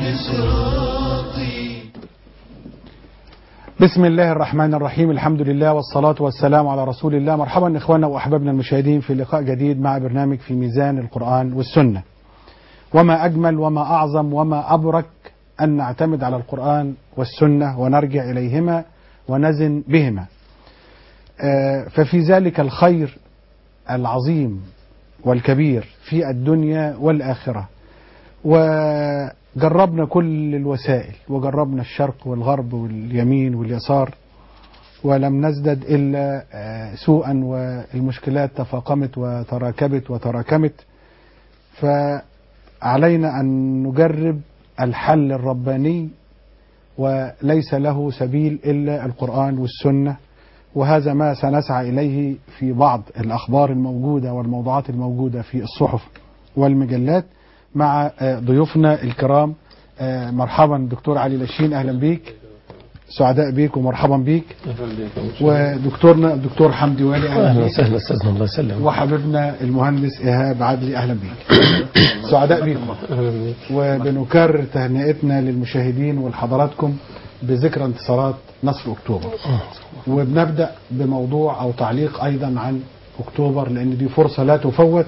بسم الله الرحمن الرحيم الحمد لله والصلاة والسلام على رسول الله مرحبا إخواننا وأحبابنا المشاهدين في لقاء جديد مع برنامج في ميزان القرآن والسنة وما أجمل وما أعظم وما أبرك أن نعتمد على القرآن والسنة ونرجع إليهما ونزن بهما آه، ففي ذلك الخير العظيم والكبير في الدنيا والآخرة وجربنا كل الوسائل وجربنا الشرق والغرب واليمين واليسار ولم نزدد إلا آه، سوءا والمشكلات تفاقمت وتراكبت وتراكمت فعلينا أن نجرب الحل الرباني وليس له سبيل إلا القرآن والسنة وهذا ما سنسعى إليه في بعض الأخبار الموجودة والموضوعات الموجودة في الصحف والمجلات مع آه، ضيوفنا الكرام آه، مرحبا دكتور علي لاشين أهلا بيك سعداء بيك ومرحبا بيك ودكتورنا الدكتور حمدي والي أهلا اهلا بيك وسهلا استاذنا الله يسلم وحبيبنا المهندس إيهاب عدلي أهلا بيك سعداء بيكم اهلا بك وبنكرر تهنئتنا للمشاهدين ولحضراتكم بذكرى انتصارات نصر اكتوبر وبنبدا بموضوع او تعليق ايضا عن اكتوبر لان دي فرصه لا تفوت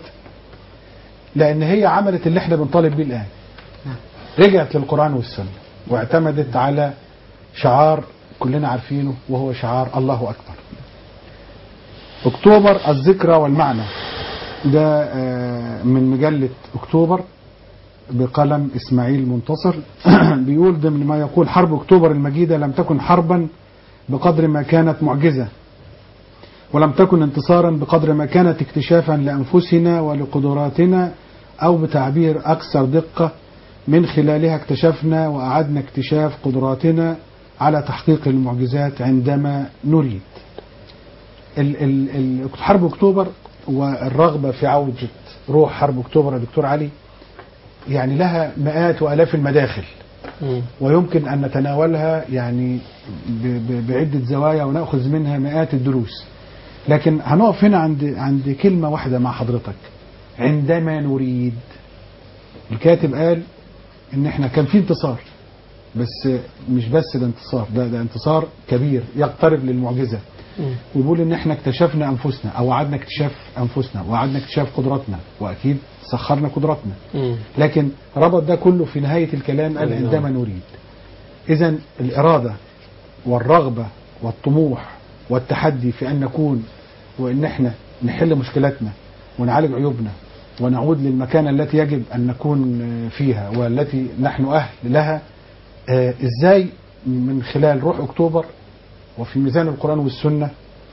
لان هي عملت اللي احنا بنطالب بيه الان رجعت للقران والسنه واعتمدت على شعار كلنا عارفينه وهو شعار الله اكبر اكتوبر الذكرى والمعنى ده آه، من مجله اكتوبر بقلم اسماعيل منتصر بيقول ضمن ما يقول حرب اكتوبر المجيده لم تكن حربا بقدر ما كانت معجزه ولم تكن انتصارا بقدر ما كانت اكتشافا لانفسنا ولقدراتنا او بتعبير اكثر دقه من خلالها اكتشفنا واعدنا اكتشاف قدراتنا على تحقيق المعجزات عندما نريد. ال ال ال حرب اكتوبر والرغبه في عوده روح حرب اكتوبر يا دكتور علي يعني لها مئات والاف المداخل مم. ويمكن ان نتناولها يعني ب- ب- بعده زوايا وناخذ منها مئات الدروس لكن هنقف هنا عند عند كلمه واحده مع حضرتك عندما نريد الكاتب قال ان احنا كان في انتصار بس مش بس ده انتصار ده ده انتصار كبير يقترب للمعجزه مم. ويقول ان احنا اكتشفنا انفسنا او وعدنا اكتشاف انفسنا وعدنا اكتشاف قدراتنا واكيد سخرنا قدراتنا مم. لكن ربط ده كله في نهاية الكلام قال نعم. عندما نريد إذا الإرادة والرغبة والطموح والتحدي في أن نكون وأن احنا نحل مشكلاتنا ونعالج عيوبنا ونعود للمكانة التي يجب أن نكون فيها والتي نحن أهل لها آه، إزاي من خلال روح أكتوبر وفي ميزان القرآن والسنة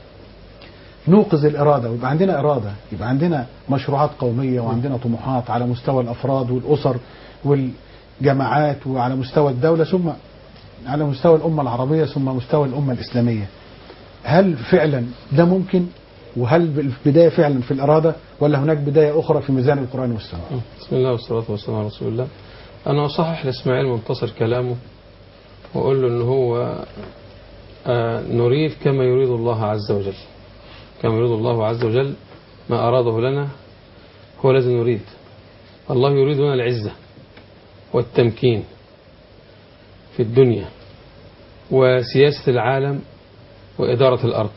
نوقظ الإرادة ويبقى عندنا إرادة يبقى عندنا مشروعات قومية وعندنا طموحات على مستوى الأفراد والأسر والجماعات وعلى مستوى الدولة ثم على مستوى الأمة العربية ثم مستوى الأمة الإسلامية هل فعلا ده ممكن وهل البداية فعلا في الإرادة ولا هناك بداية أخرى في ميزان القرآن والسنة بسم الله والصلاة والسلام على رسول الله أنا أصحح لإسماعيل منتصر كلامه وأقول له إن هو آه نريد كما يريد الله عز وجل كما يريد الله عز وجل ما أراده لنا هو الذي نريد الله يريد لنا العزة والتمكين في الدنيا وسياسة العالم وإدارة الأرض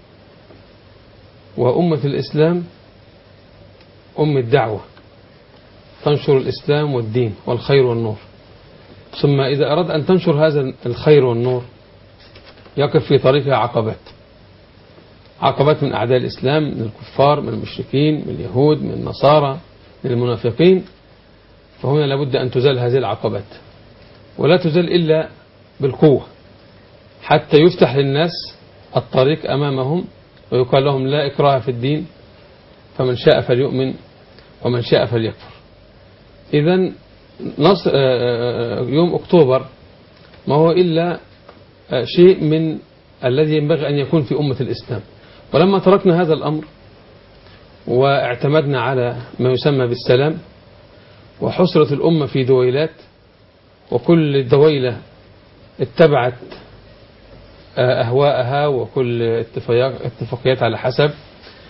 وأمة الإسلام أم الدعوة تنشر الإسلام والدين والخير والنور ثم إذا أراد أن تنشر هذا الخير والنور يقف في طريقها عقبات عقبات من أعداء الإسلام من الكفار من المشركين من اليهود من النصارى من المنافقين فهنا لابد أن تزال هذه العقبات ولا تزال إلا بالقوة حتى يفتح للناس الطريق أمامهم ويقال لهم لا إكراه في الدين فمن شاء فليؤمن ومن شاء فليكفر إذا نص يوم أكتوبر ما هو إلا شيء من الذي ينبغي أن يكون في أمة الإسلام ولما تركنا هذا الأمر واعتمدنا على ما يسمى بالسلام وحصرت الأمة في دويلات وكل دويلة اتبعت أهواءها وكل اتفاقيات على حسب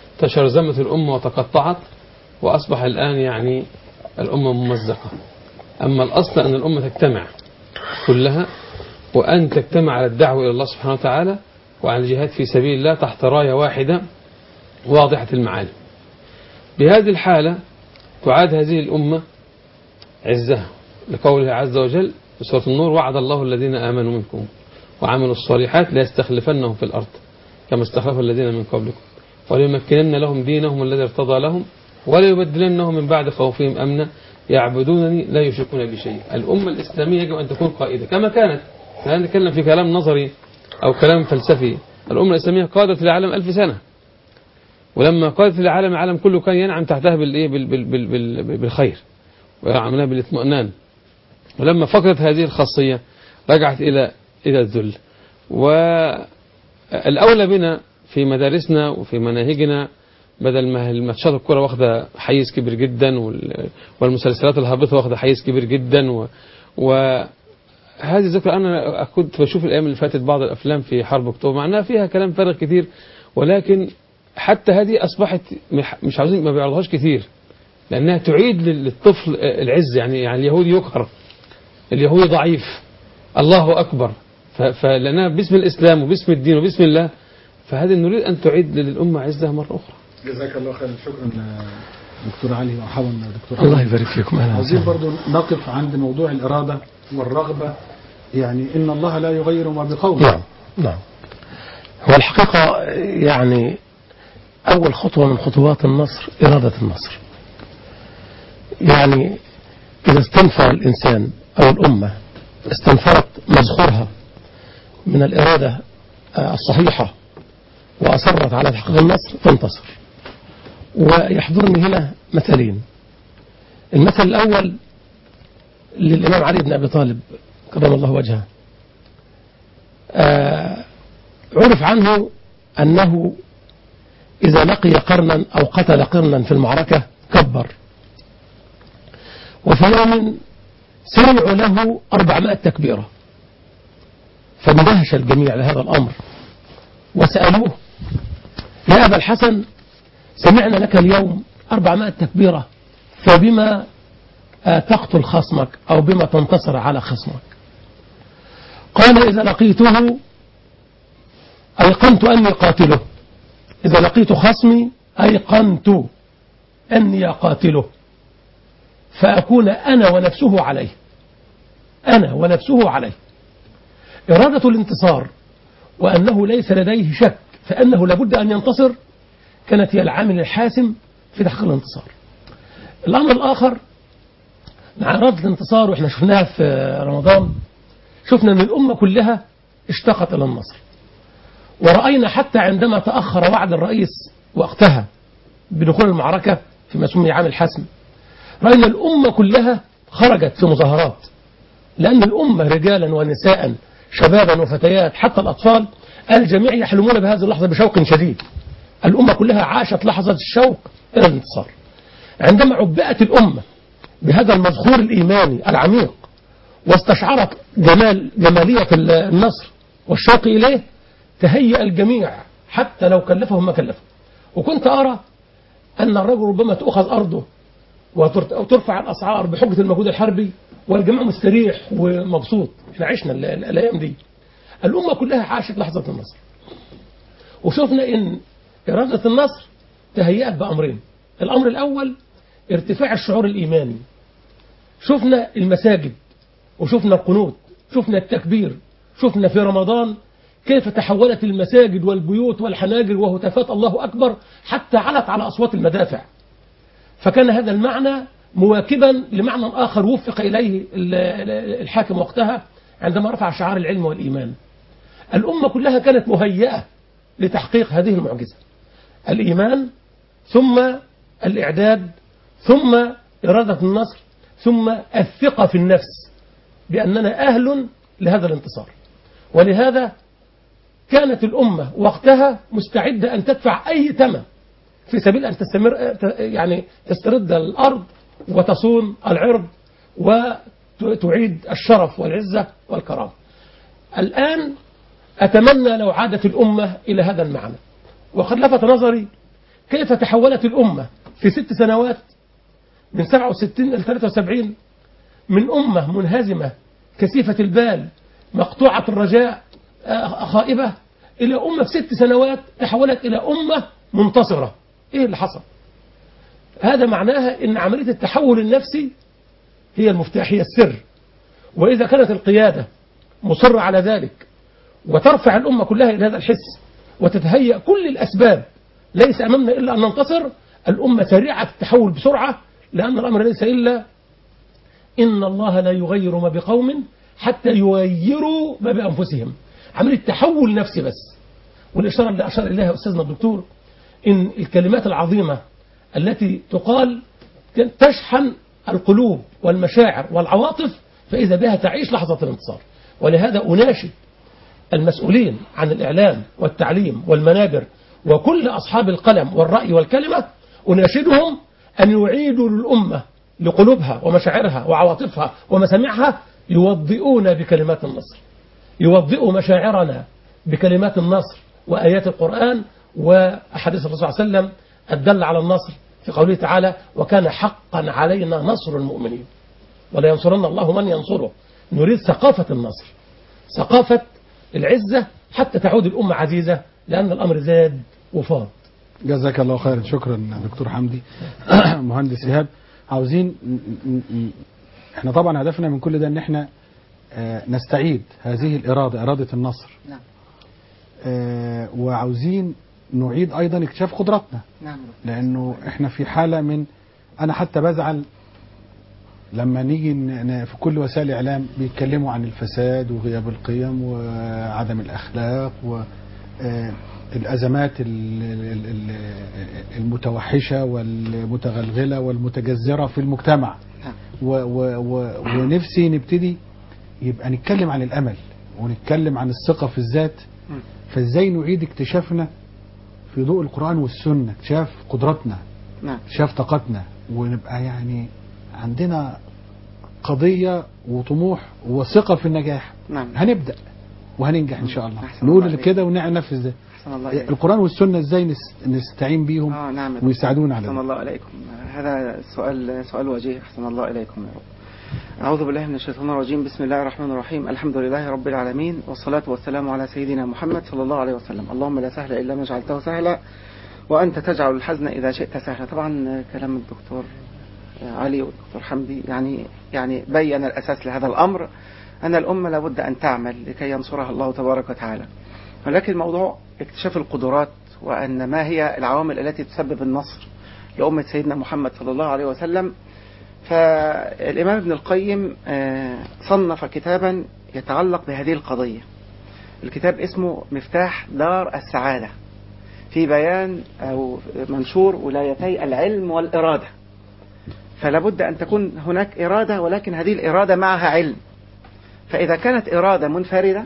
تشرذمت الأمة وتقطعت وأصبح الآن يعني الأمة ممزقة أما الأصل أن الأمة تجتمع كلها وأن تجتمع على الدعوة إلى الله سبحانه وتعالى وعلى الجهاد في سبيل الله تحت راية واحدة واضحة المعالم بهذه الحالة تعاد هذه الأمة عزها لقوله عز وجل في سورة النور وعد الله الذين آمنوا منكم وعملوا الصالحات ليستخلفنهم في الأرض كما استخلف الذين من قبلكم وليمكنن لهم دينهم الذي ارتضى لهم وليبدلنهم من بعد خوفهم أمنا يعبدونني لا يشركون بي شيئا الأمة الإسلامية يجب أن تكون قائدة كما كانت لا نتكلم في كلام نظري أو كلام فلسفي الأمة الإسلامية قادت العالم ألف سنة ولما قادت العالم العالم كله كان ينعم تحتها بالإيه بال بال بال بال بالخير ويعملها بالاطمئنان ولما فقدت هذه الخاصية رجعت إلى إلى الذل والأولى بنا في مدارسنا وفي مناهجنا بدل ما الماتشات الكرة واخدة حيز كبير جدا وال- والمسلسلات الهابطة واخدة حيز كبير جدا و, و هذه الذكرى أنا كنت بشوف الأيام اللي فاتت بعض الأفلام في حرب أكتوبر مع أنها فيها كلام فارغ كتير ولكن حتى هذه أصبحت مح- مش عاوزين ما بيعرضوهاش كتير لأنها تعيد لل- للطفل العز يعني يعني اليهودي يقهر اليهودي ضعيف الله أكبر ف- فلأنها باسم الإسلام وباسم الدين وباسم الله فهذه نريد أن تعيد للأمة عزها مرة أخرى جزاك الله خيرا شكرا دكتور علي مرحبا دكتور الله علي. يبارك فيكم اهلا عاوزين وسهلا برضو نقف عند موضوع الإرادة والرغبة يعني إن الله لا يغير ما بقوم نعم نعم هو الحقيقة يعني أول خطوة من خطوات النصر إرادة النصر يعني إذا استنفر الإنسان أو الأمة استنفرت مزخورها من الإرادة آه، الصحيحة وأصرت على تحقيق النصر تنتصر ويحضرني هنا مثلين المثل الأول للإمام علي بن أبي طالب كرم الله وجهه آه، عرف عنه أنه إذا لقي قرنا أو قتل قرنا في المعركة كبر وفي يوم سمعوا له أربعمائة تكبيرة فاندهش الجميع لهذا الأمر وسألوه يا أبا الحسن سمعنا لك اليوم أربعمائة تكبيرة فبما آه، تقتل خصمك أو بما تنتصر على خصمك قال إذا لقيته أيقنت أني قاتله إذا لقيت خصمي أيقنت أني قاتله فأكون أنا ونفسه عليه أنا ونفسه عليه إرادة الانتصار وأنه ليس لديه شك فأنه لابد أن ينتصر كانت هي العامل الحاسم في تحقيق الانتصار الأمر الآخر مع إرادة الانتصار وإحنا شفناها في رمضان شفنا أن الأمة كلها اشتقت إلى النصر ورأينا حتى عندما تأخر وعد الرئيس وقتها بدخول المعركة فيما سمي عام الحسم رأينا الأمة كلها خرجت في مظاهرات لأن الأمة رجالا ونساء شبابا وفتيات حتى الأطفال الجميع يحلمون بهذه اللحظة بشوق شديد الأمة كلها عاشت لحظة الشوق إلى الانتصار عندما عبأت الأمة بهذا المذخور الإيماني العميق واستشعرت جمال جمالية النصر والشوق إليه تهيأ الجميع حتى لو كلفهم ما كلفهم وكنت أرى أن الرجل ربما تؤخذ أرضه وترت- وترفع الأسعار بحجة المجهود الحربي والجميع مستريح ومبسوط احنا عشنا ال- ال- الأيام دي الأمة كلها عاشت لحظة النصر وشفنا إن إرادة النصر تهيأت بأمرين الأمر الأول ارتفاع الشعور الإيماني شفنا المساجد وشفنا القنوت شفنا التكبير شفنا في رمضان كيف تحولت المساجد والبيوت والحناجر وهتافات الله أكبر حتى علت على أصوات المدافع فكان هذا المعنى مواكبا لمعنى آخر وفق إليه ال- ال- الحاكم وقتها عندما رفع شعار العلم والإيمان الأمة كلها كانت مهيئة لتحقيق هذه المعجزة الإيمان ثم الإعداد ثم إرادة النصر ثم الثقة في النفس بأننا أهل لهذا الانتصار ولهذا كانت الأمة وقتها مستعدة أن تدفع أي ثمن في سبيل أن تستمر يعني تسترد الأرض وتصون العرض وتعيد الشرف والعزة والكرامة الآن أتمنى لو عادت الأمة إلى هذا المعنى وقد لفت نظري كيف تحولت الأمة في ست سنوات من 67 إلى 73 من أمة منهزمة كثيفة البال مقطوعة الرجاء آه، خائبة إلى أمة في ست سنوات تحولت إلى أمة منتصرة إيه اللي حصل هذا معناها أن عملية التحول النفسي هي المفتاح هي السر وإذا كانت القيادة مصرة على ذلك وترفع الأمة كلها إلى هذا الحس وتتهيأ كل الأسباب ليس أمامنا إلا أن ننتصر الأمة سريعة التحول بسرعة لأن الأمر ليس إلا إن الله لا يغير ما بقوم حتى يغيروا ما بأنفسهم عملية تحول نفسي بس والإشارة اللي أشار إليها أستاذنا الدكتور إن الكلمات العظيمة التي تقال تشحن القلوب والمشاعر والعواطف فإذا بها تعيش لحظة الانتصار ولهذا أناشد المسؤولين عن الإعلام والتعليم والمنابر وكل أصحاب القلم والرأي والكلمة أناشدهم أن يعيدوا للأمة لقلوبها ومشاعرها وعواطفها ومسامعها يوضئون بكلمات النصر يوضئوا مشاعرنا بكلمات النصر وآيات القرآن وأحاديث الرسول صلى الله عليه وسلم الدل على النصر في قوله تعالى وكان حقا علينا نصر المؤمنين ولا ينصرن الله من ينصره نريد ثقافة النصر ثقافة العزة حتى تعود الأمة عزيزة لأن الأمر زاد وفاض جزاك الله خيرا شكرا دكتور حمدي مهندس إيهاب عاوزين ن- ن- ن- احنا طبعا هدفنا من كل ده ان احنا آه، نستعيد هذه الإرادة إرادة النصر نعم آه، وعاوزين نعيد أيضا اكتشاف قدراتنا نعم لأنه احنا في حالة من أنا حتى بزعل لما نيجي ن- ن- في كل وسائل الإعلام بيتكلموا عن الفساد وغياب القيم وعدم الأخلاق والأزمات المتوحشة والمتغلغلة والمتجذرة في المجتمع نعم. و و و ونفسي نبتدي يبقى نتكلم عن الأمل ونتكلم عن الثقة في الذات مم. فازاي نعيد اكتشافنا في ضوء القرآن والسنة اكتشاف قدراتنا نعم اكتشاف طاقتنا ونبقى يعني عندنا قضية وطموح وثقة في النجاح نعم هنبدأ وهننجح ان شاء الله أحسن نقول الله عليك. كده وننفذ ده أحسن الله إليك القرآن والسنة ازاي نس- نستعين بيهم آه نعم يا دكتور. ويساعدونا على أحسن ده الله إليكم هذا سؤال سؤال وجيه أحسن الله إليكم يا رب أعوذ بالله من الشيطان الرجيم بسم الله الرحمن الرحيم الحمد لله رب العالمين والصلاة والسلام على سيدنا محمد صلى الله عليه وسلم اللهم لا سهل إلا ما جعلته سهلا وأنت تجعل الحزن إذا شئت سهلا طبعا كلام الدكتور علي والدكتور حمدي يعني يعني بين الأساس لهذا الأمر أن الأمة لابد أن تعمل لكي ينصرها الله تبارك وتعالى ولكن موضوع اكتشاف القدرات وأن ما هي العوامل التي تسبب النصر لأمة سيدنا محمد صلى الله عليه وسلم فالإمام ابن القيم آه، صنف كتابا يتعلق بهذه القضية الكتاب اسمه مفتاح دار السعادة في بيان أو منشور ولايتي العلم والإرادة فلا بد أن تكون هناك إرادة ولكن هذه الإرادة معها علم فإذا كانت إرادة منفردة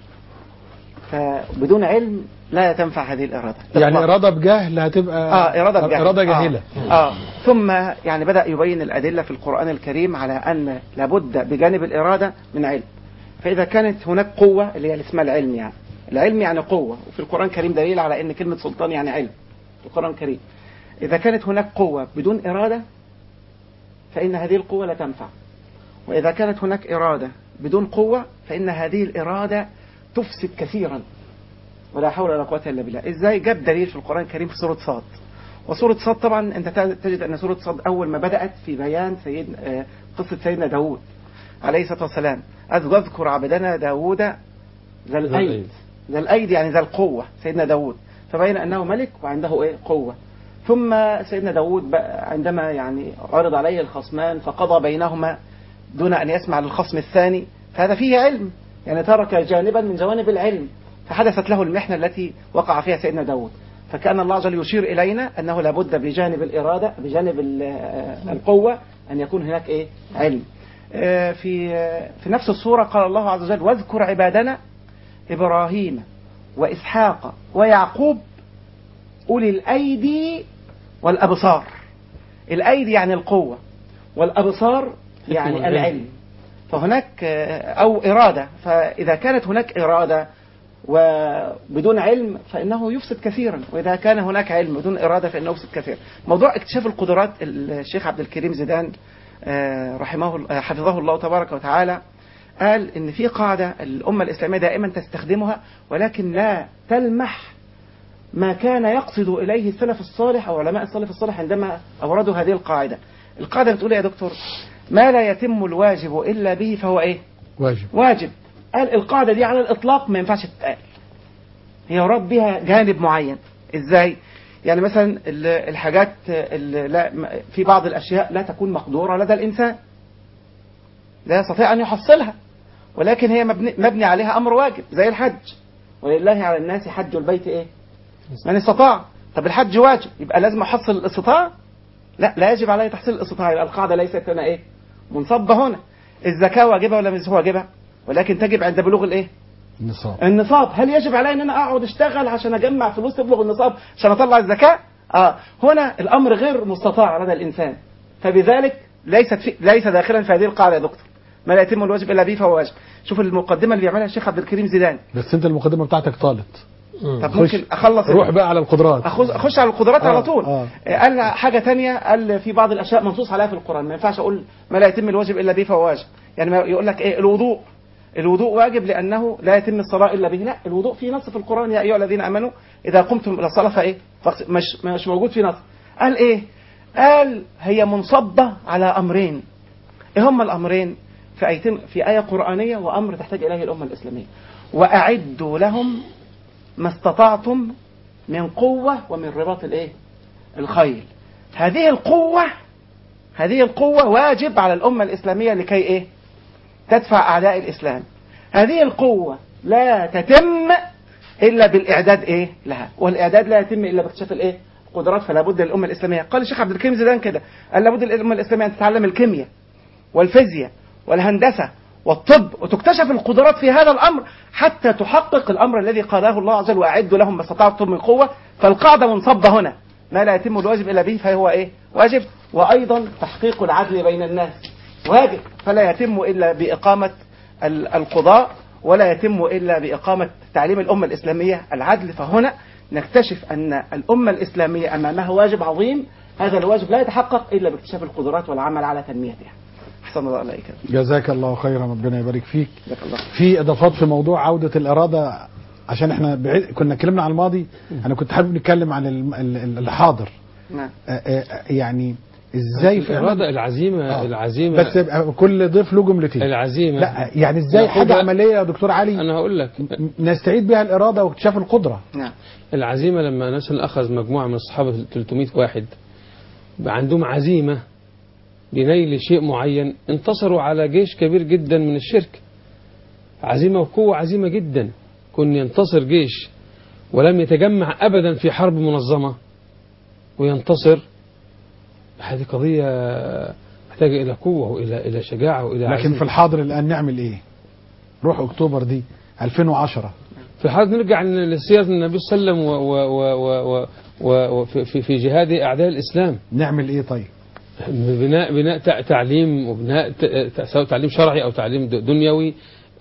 فبدون علم لا تنفع هذه الإرادة يعني إطلاقاً. إرادة بجهل هتبقى اه إرادة بجهل إرادة جاهلة آه. آه. ثم يعني بدأ يبين الأدلة في القرآن الكريم على أن لابد بجانب الإرادة من علم فإذا كانت هناك قوة اللي هي اللي اسمها العلم يعني العلم يعني قوة وفي القرآن الكريم دليل على أن كلمة سلطان يعني علم في القرآن الكريم إذا كانت هناك قوة بدون إرادة فإن هذه القوة لا تنفع وإذا كانت هناك إرادة بدون قوة فإن هذه الإرادة تفسد كثيرا ولا حول ولا قوة إلا بالله إزاي جاب دليل في القرآن الكريم في سورة صاد وسورة صاد طبعا أنت تجد أن سورة صاد أول ما بدأت في بيان سيد آه، قصة سيدنا داود عليه الصلاة والسلام أذ واذكر عبدنا داود ذا الأيد الأيد. ذا الأيد يعني ذا القوة سيدنا داود فبين أنه ملك وعنده إيه قوة ثم سيدنا داود بقى عندما يعني عرض عليه الخصمان فقضى بينهما دون أن يسمع للخصم الثاني فهذا فيه علم يعني ترك جانبا من جوانب العلم فحدثت له المحنة التي وقع فيها سيدنا داود فكان الله جل يشير إلينا أنه لابد بجانب الإرادة بجانب ال- آه، القوة أن يكون هناك إيه علم آه، في آه، في نفس الصورة قال الله عز وجل واذكر عبادنا إبراهيم وإسحاق ويعقوب أولي الأيدي والأبصار الأيدي يعني القوة والأبصار يعني والعلم. العلم فهناك آه، أو إرادة فإذا كانت هناك إرادة وبدون علم فإنه يفسد كثيرا وإذا كان هناك علم بدون إرادة فإنه يفسد كثيرا موضوع اكتشاف القدرات الشيخ عبد الكريم زيدان آه، رحمه آه، حفظه الله تبارك وتعالى قال ان في قاعده الامه الاسلاميه دائما تستخدمها ولكن لا تلمح ما كان يقصد اليه السلف الصالح او علماء السلف الصالح عندما اوردوا هذه القاعده. القاعده بتقول إيه يا دكتور ما لا يتم الواجب الا به فهو ايه؟ واجب واجب. قال القاعده دي على الاطلاق ما ينفعش تتقال. هي يراد بها جانب معين. ازاي؟ يعني مثلا ال- الحاجات اللي لا م- في بعض الاشياء لا تكون مقدوره لدى الانسان. لا يستطيع ان يحصلها. ولكن هي مبني, مبني عليها امر واجب زي الحج. ولله على الناس حج البيت ايه؟ من استطاع طب الحج واجب يبقى لازم احصل الاستطاعه لا لا يجب علي تحصيل الاستطاعه يبقى القاعده ليست هنا ايه منصبه هنا الزكاه واجبه ولا مش واجبه ولكن تجب عند بلوغ الايه النصاب النصاب هل يجب علي ان انا اقعد اشتغل عشان اجمع فلوس تبلغ النصاب عشان اطلع الزكاه اه هنا الامر غير مستطاع لدى الانسان فبذلك ليست في ليس داخلا في هذه القاعده يا دكتور ما لا يتم الواجب الا به فهو واجب شوف المقدمه اللي بيعملها الشيخ عبد الكريم زيدان بس انت المقدمه بتاعتك طالت طب خش. ممكن اخلص روح بقى على القدرات أخذ أخش على القدرات آه، على طول آه. قال حاجة تانية قال في بعض الأشياء منصوص عليها في القرآن ما ينفعش أقول ما لا يتم الواجب إلا به فهو واجب يعني ما يقول لك إيه الوضوء الوضوء واجب لأنه لا يتم الصلاة إلا به لا الوضوء في نص في القرآن يا أيها الذين آمنوا إذا قمتم إلى الصلاة فإيه فاغس- مش مش موجود في نص قال إيه قال هي منصبة على أمرين إيه هما الأمرين في آيتين في آية قرآنية وأمر تحتاج إليه الأمة الإسلامية وأعدوا لهم ما استطعتم من قوة ومن رباط الايه الخيل هذه القوة هذه القوة واجب على الأمة الإسلامية لكي ايه تدفع أعداء الإسلام هذه القوة لا تتم إلا بالإعداد ايه لها والإعداد لا يتم إلا باكتشاف الايه القدرات فلا بد للأمة الإسلامية قال الشيخ عبد الكريم زيدان كده قال لابد للأمة الإسلامية أن تتعلم الكيمياء والفيزياء والهندسة والطب وتكتشف القدرات في هذا الأمر حتى تحقق الأمر الذي قاله الله عز وجل وأعدوا لهم ما استطعتم من قوة فالقاعدة منصبة هنا ما لا يتم الواجب إلا به فهو إيه واجب وأيضا تحقيق العدل بين الناس واجب فلا يتم إلا بإقامة ال- القضاء ولا يتم إلا بإقامة تعليم الأمة الإسلامية العدل فهنا نكتشف أن الأمة الإسلامية أمامها واجب عظيم هذا الواجب لا يتحقق إلا باكتشاف القدرات والعمل على تنميتها أحسن الله عليك جزاك الله خيرا ربنا يبارك فيك جزاك الله في اضافات في موضوع عوده الاراده عشان احنا بعيد كنا اتكلمنا عن الماضي انا كنت حابب نتكلم عن الم- ال- ال- الحاضر نعم آه، آه، يعني ازاي فعلا الإرادة العزيمة آه. العزيمة بس يبقى كل ضيف له جملتين العزيمة لا يعني ازاي ناخدها- حاجه عمليه يا دكتور علي أنا هقول لك ن- نستعيد بها الاراده واكتشاف القدره نعم العزيمة لما مثلا أخذ مجموعة من الصحابة 300 واحد بقى عندهم عزيمة لنيل شيء معين انتصروا على جيش كبير جدا من الشرك عزيمة وقوة عزيمة جدا كن ينتصر جيش ولم يتجمع أبدا في حرب منظمة وينتصر هذه قضية محتاجة إلى قوة وإلى إلى شجاعة وإلى لكن عزيمة. في الحاضر الان نعمل ايه روح اكتوبر دي 2010 في حال نرجع لسيرة النبي صلى الله عليه وسلم و- و- و- و- و- وفي في- في جهاد أعداء الإسلام نعمل ايه طيب بناء بناء تع- تعليم وبناء ت- ت- سواء تعليم شرعي او تعليم د- دنيوي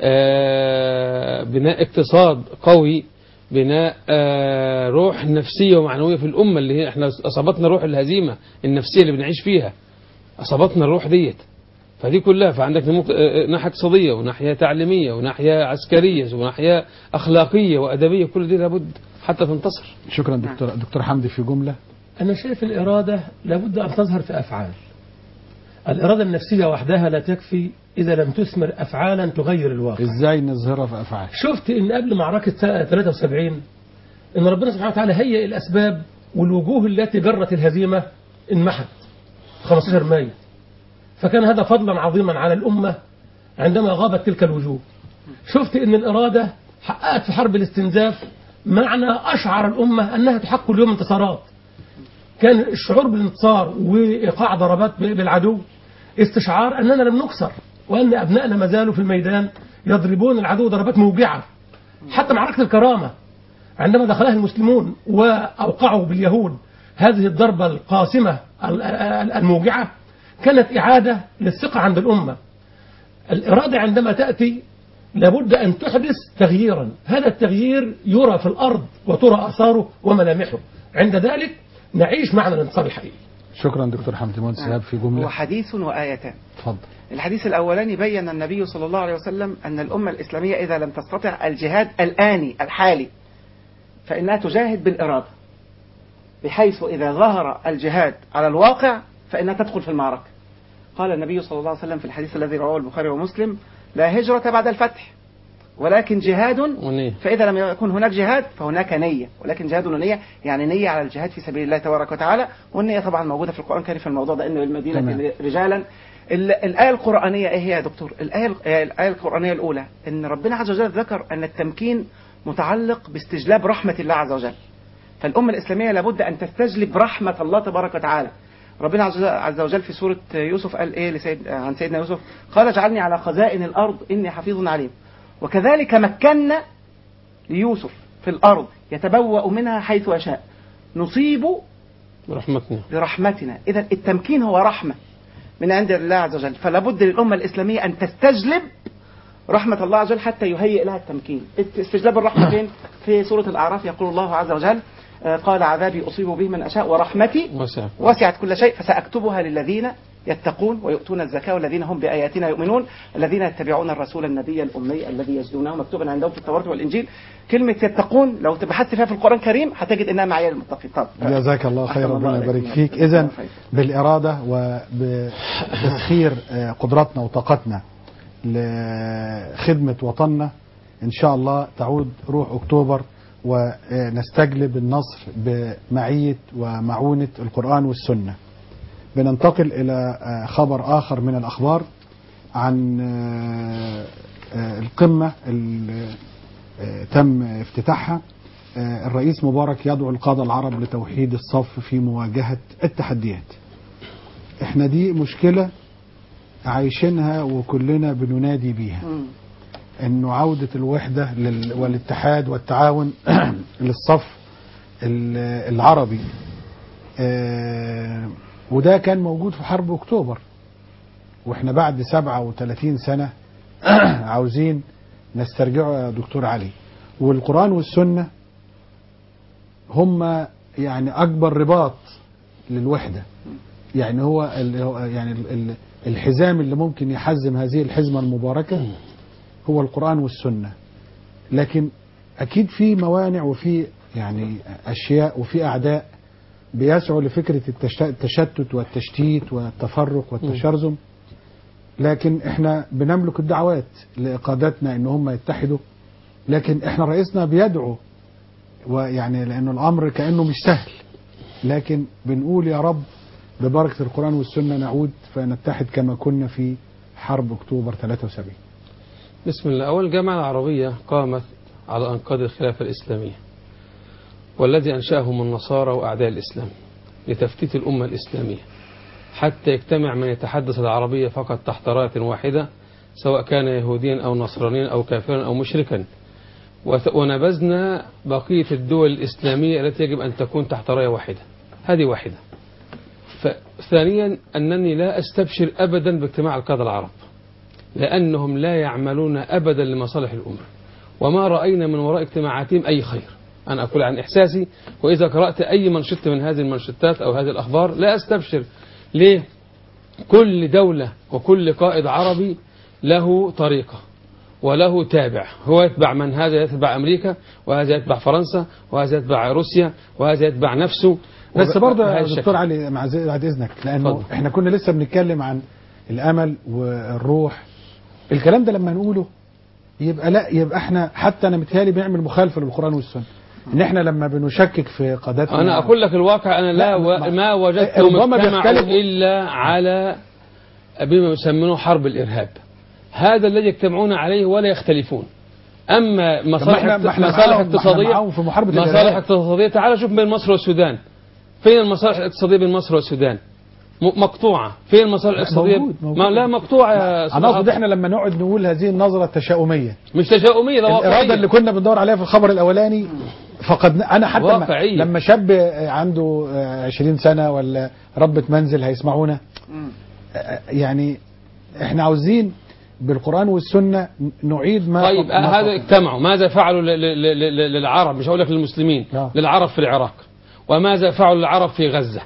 آه، بناء اقتصاد قوي بناء آه، روح نفسيه ومعنويه في الامه اللي هي احنا اصابتنا روح الهزيمه النفسيه اللي بنعيش فيها اصابتنا الروح ديت فدي كلها فعندك نمو- آه، ناحيه اقتصاديه وناحيه تعليميه وناحيه عسكريه وناحيه اخلاقيه وادبيه كل دي لابد حتى تنتصر شكرا دكتور دكتور حمدي في جمله أنا شايف الإرادة لابد أن تظهر في أفعال الإرادة النفسية وحدها لا تكفي إذا لم تثمر أفعالا تغير الواقع ازاي نظهرها في افعال شفت ان قبل معركه 73 ان ربنا سبحانه وتعالى هيئ الاسباب والوجوه التي جرت الهزيمه انمحت 15 مايو فكان هذا فضلا عظيما على الامه عندما غابت تلك الوجوه شفت ان الاراده حققت في حرب الاستنزاف معنى اشعر الامه انها تحقق اليوم انتصارات كان الشعور بالانتصار وايقاع ضربات بالعدو استشعار اننا لم نكسر وان ابنائنا ما زالوا في الميدان يضربون العدو ضربات موجعه حتى معركه الكرامه عندما دخلها المسلمون واوقعوا باليهود هذه الضربه القاسمه ال- ال- الموجعه كانت اعاده للثقه عند الامه الاراده عندما تاتي لابد ان تحدث تغييرا هذا التغيير يرى في الارض وترى اثاره وملامحه عند ذلك نعيش معنى الانتصار الحقيقي شكرا دكتور حمدي مهندس إيهاب في هو جملة حديث وآيتان اتفضل الحديث الأولاني بين النبي صلى الله عليه وسلم أن الأمة الإسلامية إذا لم تستطع الجهاد الآني الحالي فإنها تجاهد بالإرادة بحيث إذا ظهر الجهاد على الواقع فإنها تدخل في المعركة قال النبي صلى الله عليه وسلم في الحديث الذي رواه البخاري ومسلم لا هجرة بعد الفتح ولكن جهاد ونية فإذا لم يكن هناك جهاد فهناك نية ولكن جهاد ونية يعني نية على الجهاد في سبيل الله تبارك وتعالى والنية طبعا موجودة في القرآن الكريم في الموضوع ده إن المدينة تمام. رجالا ال- الآية القرآنية إيه هي يا دكتور الآية الآية القرآنية الأولى إن ربنا عز وجل ذكر أن التمكين متعلق باستجلاب رحمة الله عز وجل فالأمة الإسلامية لابد أن تستجلب رحمة الله تبارك وتعالى ربنا عز- عز وجل في سورة يوسف قال إيه لسيد عن سيدنا يوسف قال اجعلني على خزائن الأرض إني حفيظ عليم وكذلك مكنا ليوسف في الأرض يتبوأ منها حيث يشاء نصيب برحمتنا برحمتنا إذا التمكين هو رحمة من عند الله عز وجل فلا بد للأمة الإسلامية أن تستجلب رحمة الله عز وجل حتى يهيئ لها التمكين استجلاب الرحمة فين في سورة الأعراف يقول الله عز وجل آه، قال عذابي أصيب به من أشاء ورحمتي وسع وسعت كل شيء فسأكتبها للذين يتقون ويؤتون الزكاة والذين هم بآياتنا يؤمنون الذين يتبعون الرسول النبي الأمي الذي يجدونه مكتوبا عندهم في التوراة والإنجيل كلمة يتقون لو تبحثت فيها في القرآن الكريم هتجد إنها معايير المتقين طب جزاك الله أحسن خير الله ربنا عليكم. يبارك فيك جزاك إذا الله خير. بالإرادة وبتسخير آه، قدراتنا وطاقتنا لخدمة وطننا إن شاء الله تعود روح أكتوبر ونستجلب النصر بمعية ومعونة القرآن والسنة بننتقل إلى آه، خبر آخر من الأخبار عن آه، آه، القمة اللي آه، تم افتتاحها آه، الرئيس مبارك يدعو القادة العرب لتوحيد الصف في مواجهة التحديات احنا دي مشكلة عايشينها وكلنا بننادي بيها مم. انه عودة الوحدة لل- والاتحاد والتعاون للصف ال- العربي آه، وده كان موجود في حرب اكتوبر واحنا بعد 37 سنة عاوزين نسترجعه يا دكتور علي والقرآن والسنة هم يعني أكبر رباط للوحدة يعني هو ال- هو يعني ال- ال- الحزام اللي ممكن يحزم هذه الحزمة المباركة هو القرآن والسنة لكن أكيد في موانع وفي يعني أشياء وفي أعداء بيسعوا لفكرة التشت- التشتت والتشتيت والتفرق والتشرذم لكن احنا بنملك الدعوات لقادتنا ان هم يتحدوا لكن احنا رئيسنا بيدعو ويعني لانه الامر كانه مش سهل لكن بنقول يا رب ببركه القران والسنه نعود فنتحد كما كنا في حرب اكتوبر 73 بسم الله أول الجامعة العربية قامت على أنقاض الخلافة الإسلامية والذي أنشأهم النصارى وأعداء الإسلام لتفتيت الأمة الإسلامية حتى يجتمع من يتحدث العربية فقط تحت راية واحدة سواء كان يهوديا أو نصرانيا أو كافرا أو مشركا وت- ونبذنا بقية الدول الإسلامية التي يجب أن تكون تحت راية واحدة هذه واحدة ثانيا أنني لا أستبشر أبدا باجتماع القادة العرب لأنهم لا يعملون أبدا لمصالح الأمة وما رأينا من وراء اجتماعاتهم أي خير أنا أقول عن إحساسي وإذا قرأت أي منشط من هذه المنشطات أو هذه الأخبار لا أستبشر ليه كل دولة وكل قائد عربي له طريقة وله تابع هو يتبع من هذا يتبع أمريكا وهذا يتبع فرنسا وهذا يتبع روسيا وهذا يتبع نفسه بس وب- برضه بهذا يا الشكل. دكتور علي مع زي- بعد اذنك لانه اتفضل. احنا كنا لسه بنتكلم عن الامل والروح الكلام ده لما نقوله يبقى لا يبقى احنا حتى انا متهيألي بيعمل مخالفه للقران والسنه ان احنا لما بنشكك في قادتنا أنا أقول لك الواقع أنا لا لا، و... ما- ما وجدت ربما مجتمع بيختلفوا. إلا على بما يسمونه حرب الإرهاب هذا الذي يجتمعون عليه ولا يختلفون أما مصالح ما احنا- ما احنا مصالح معاهم- ما احنا اقتصادية معاهم في محاربة مصالح الإرهاب. اقتصادية تعال شوف بين مصر والسودان فين المصالح الاقتصادية بين مصر والسودان م- مقطوعة فين المصالح الاقتصادية موجود- موجود. ما لا مقطوعة يا انا اقصد أستاذ احنا لما نقعد نقول هذه النظره التشاؤميه مش تشاؤمية ده الاراده واقعية اللي كنا بندور عليها في الخبر الاولاني فقد انا حتى لما, واقعية. لما شاب عنده 20 سنه ولا ربة منزل هيسمعونا مم. يعني احنا عاوزين بالقران والسنه نعيد ما طيب ما آه هذا فقد. اجتمعوا ماذا فعلوا ل- ل- ل- ل- للعرب مش هقول لك للمسلمين آه. للعرب في العراق وماذا فعلوا للعرب في غزة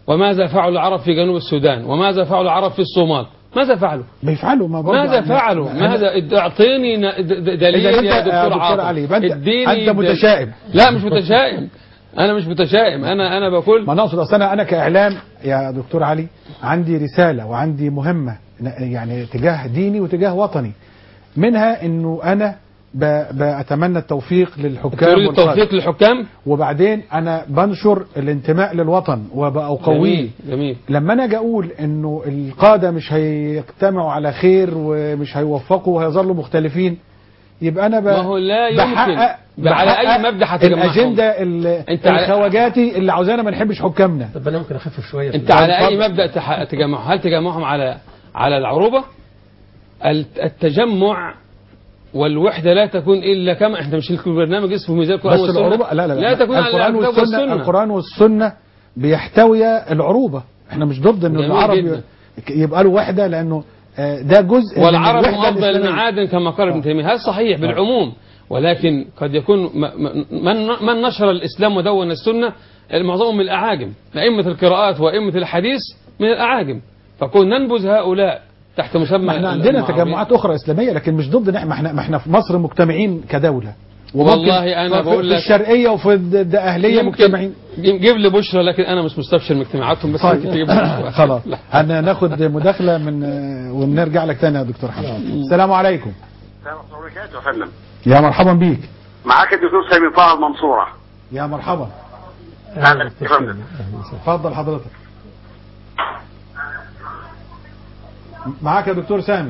وماذا فعل العرب في جنوب السودان وماذا فعل العرب في الصومال ماذا فعلوا بيفعلوا ما برضه ماذا أنا- فعلوا أنا- ماذا اعطيني ن- د- د- دليل إذا أنت يا يا دكتور دكتور عاطف علي، يبقى أنت- اديني أنت دل- متشائم. لا مش متشائم انا مش متشائم انا انا بقول ما نقصد اصل انا انا كاعلام يا دكتور علي عندي رساله وعندي مهمه ن- يعني تجاه ديني وتجاه وطني منها انه انا ب- بتمنى التوفيق للحكام تريد والقادة. التوفيق للحكام وبعدين انا بنشر الانتماء للوطن وبقويه جميل جميل لما انا اجي اقول انه القاده مش هيجتمعوا على خير ومش هيوفقوا وهيظلوا مختلفين يبقى انا ب... ما هو لا يمكن. بحقق على أي بحقق مبدأ هتجمعهم. الاجنده ال- أنت على- الخواجاتي اللي عاوزانا ما نحبش حكامنا طب انا ممكن اخفف شويه انت على اي اتفضل. مبدا تح- تجمعهم هل تجمعهم على على العروبه الت- التجمع والوحده لا تكون الا كما احنا مش البرنامج اسمه ميزان القران بس والسنه العروبه لا لا لا, لا تكون على القران الكتاب والسنه, والسنه القران والسنه بيحتوي العروبه احنا مش ضد انه جميل العرب جدا. يبقى له وحده لانه آه، ده جزء والعرب من هم الوحده افضل الإسلامية. المعادن كما قال ابن تيميه هذا صحيح بالعموم ولكن قد يكون م- م- من من نشر الاسلام ودون السنه معظمهم من الاعاجم ائمه القراءات وائمه الحديث من الاعاجم فكون ننبذ هؤلاء تحت مسمى ما احنا عندنا المعارضين. تجمعات اخرى اسلاميه لكن مش ضد إن احنا ما احنا ما احنا في مصر مجتمعين كدوله والله أنا في- بقول في لك- الشرقيه وفي الد- الدقهليه مجتمعين يمكن جيب لي بشرى لكن انا مش مستبشر من اجتماعاتهم بس ممكن تجيب لي بشرى. خلاص لا. انا ناخد مداخله من آه، ونرجع لك تاني يا دكتور حمد السلام عليكم السلام عليكم وبركاته يا فندم يا مرحبا بيك معاك الدكتور سامي طه المنصورة يا مرحبا أهلا يا فندم اتفضل حضرتك معاك يا دكتور سامي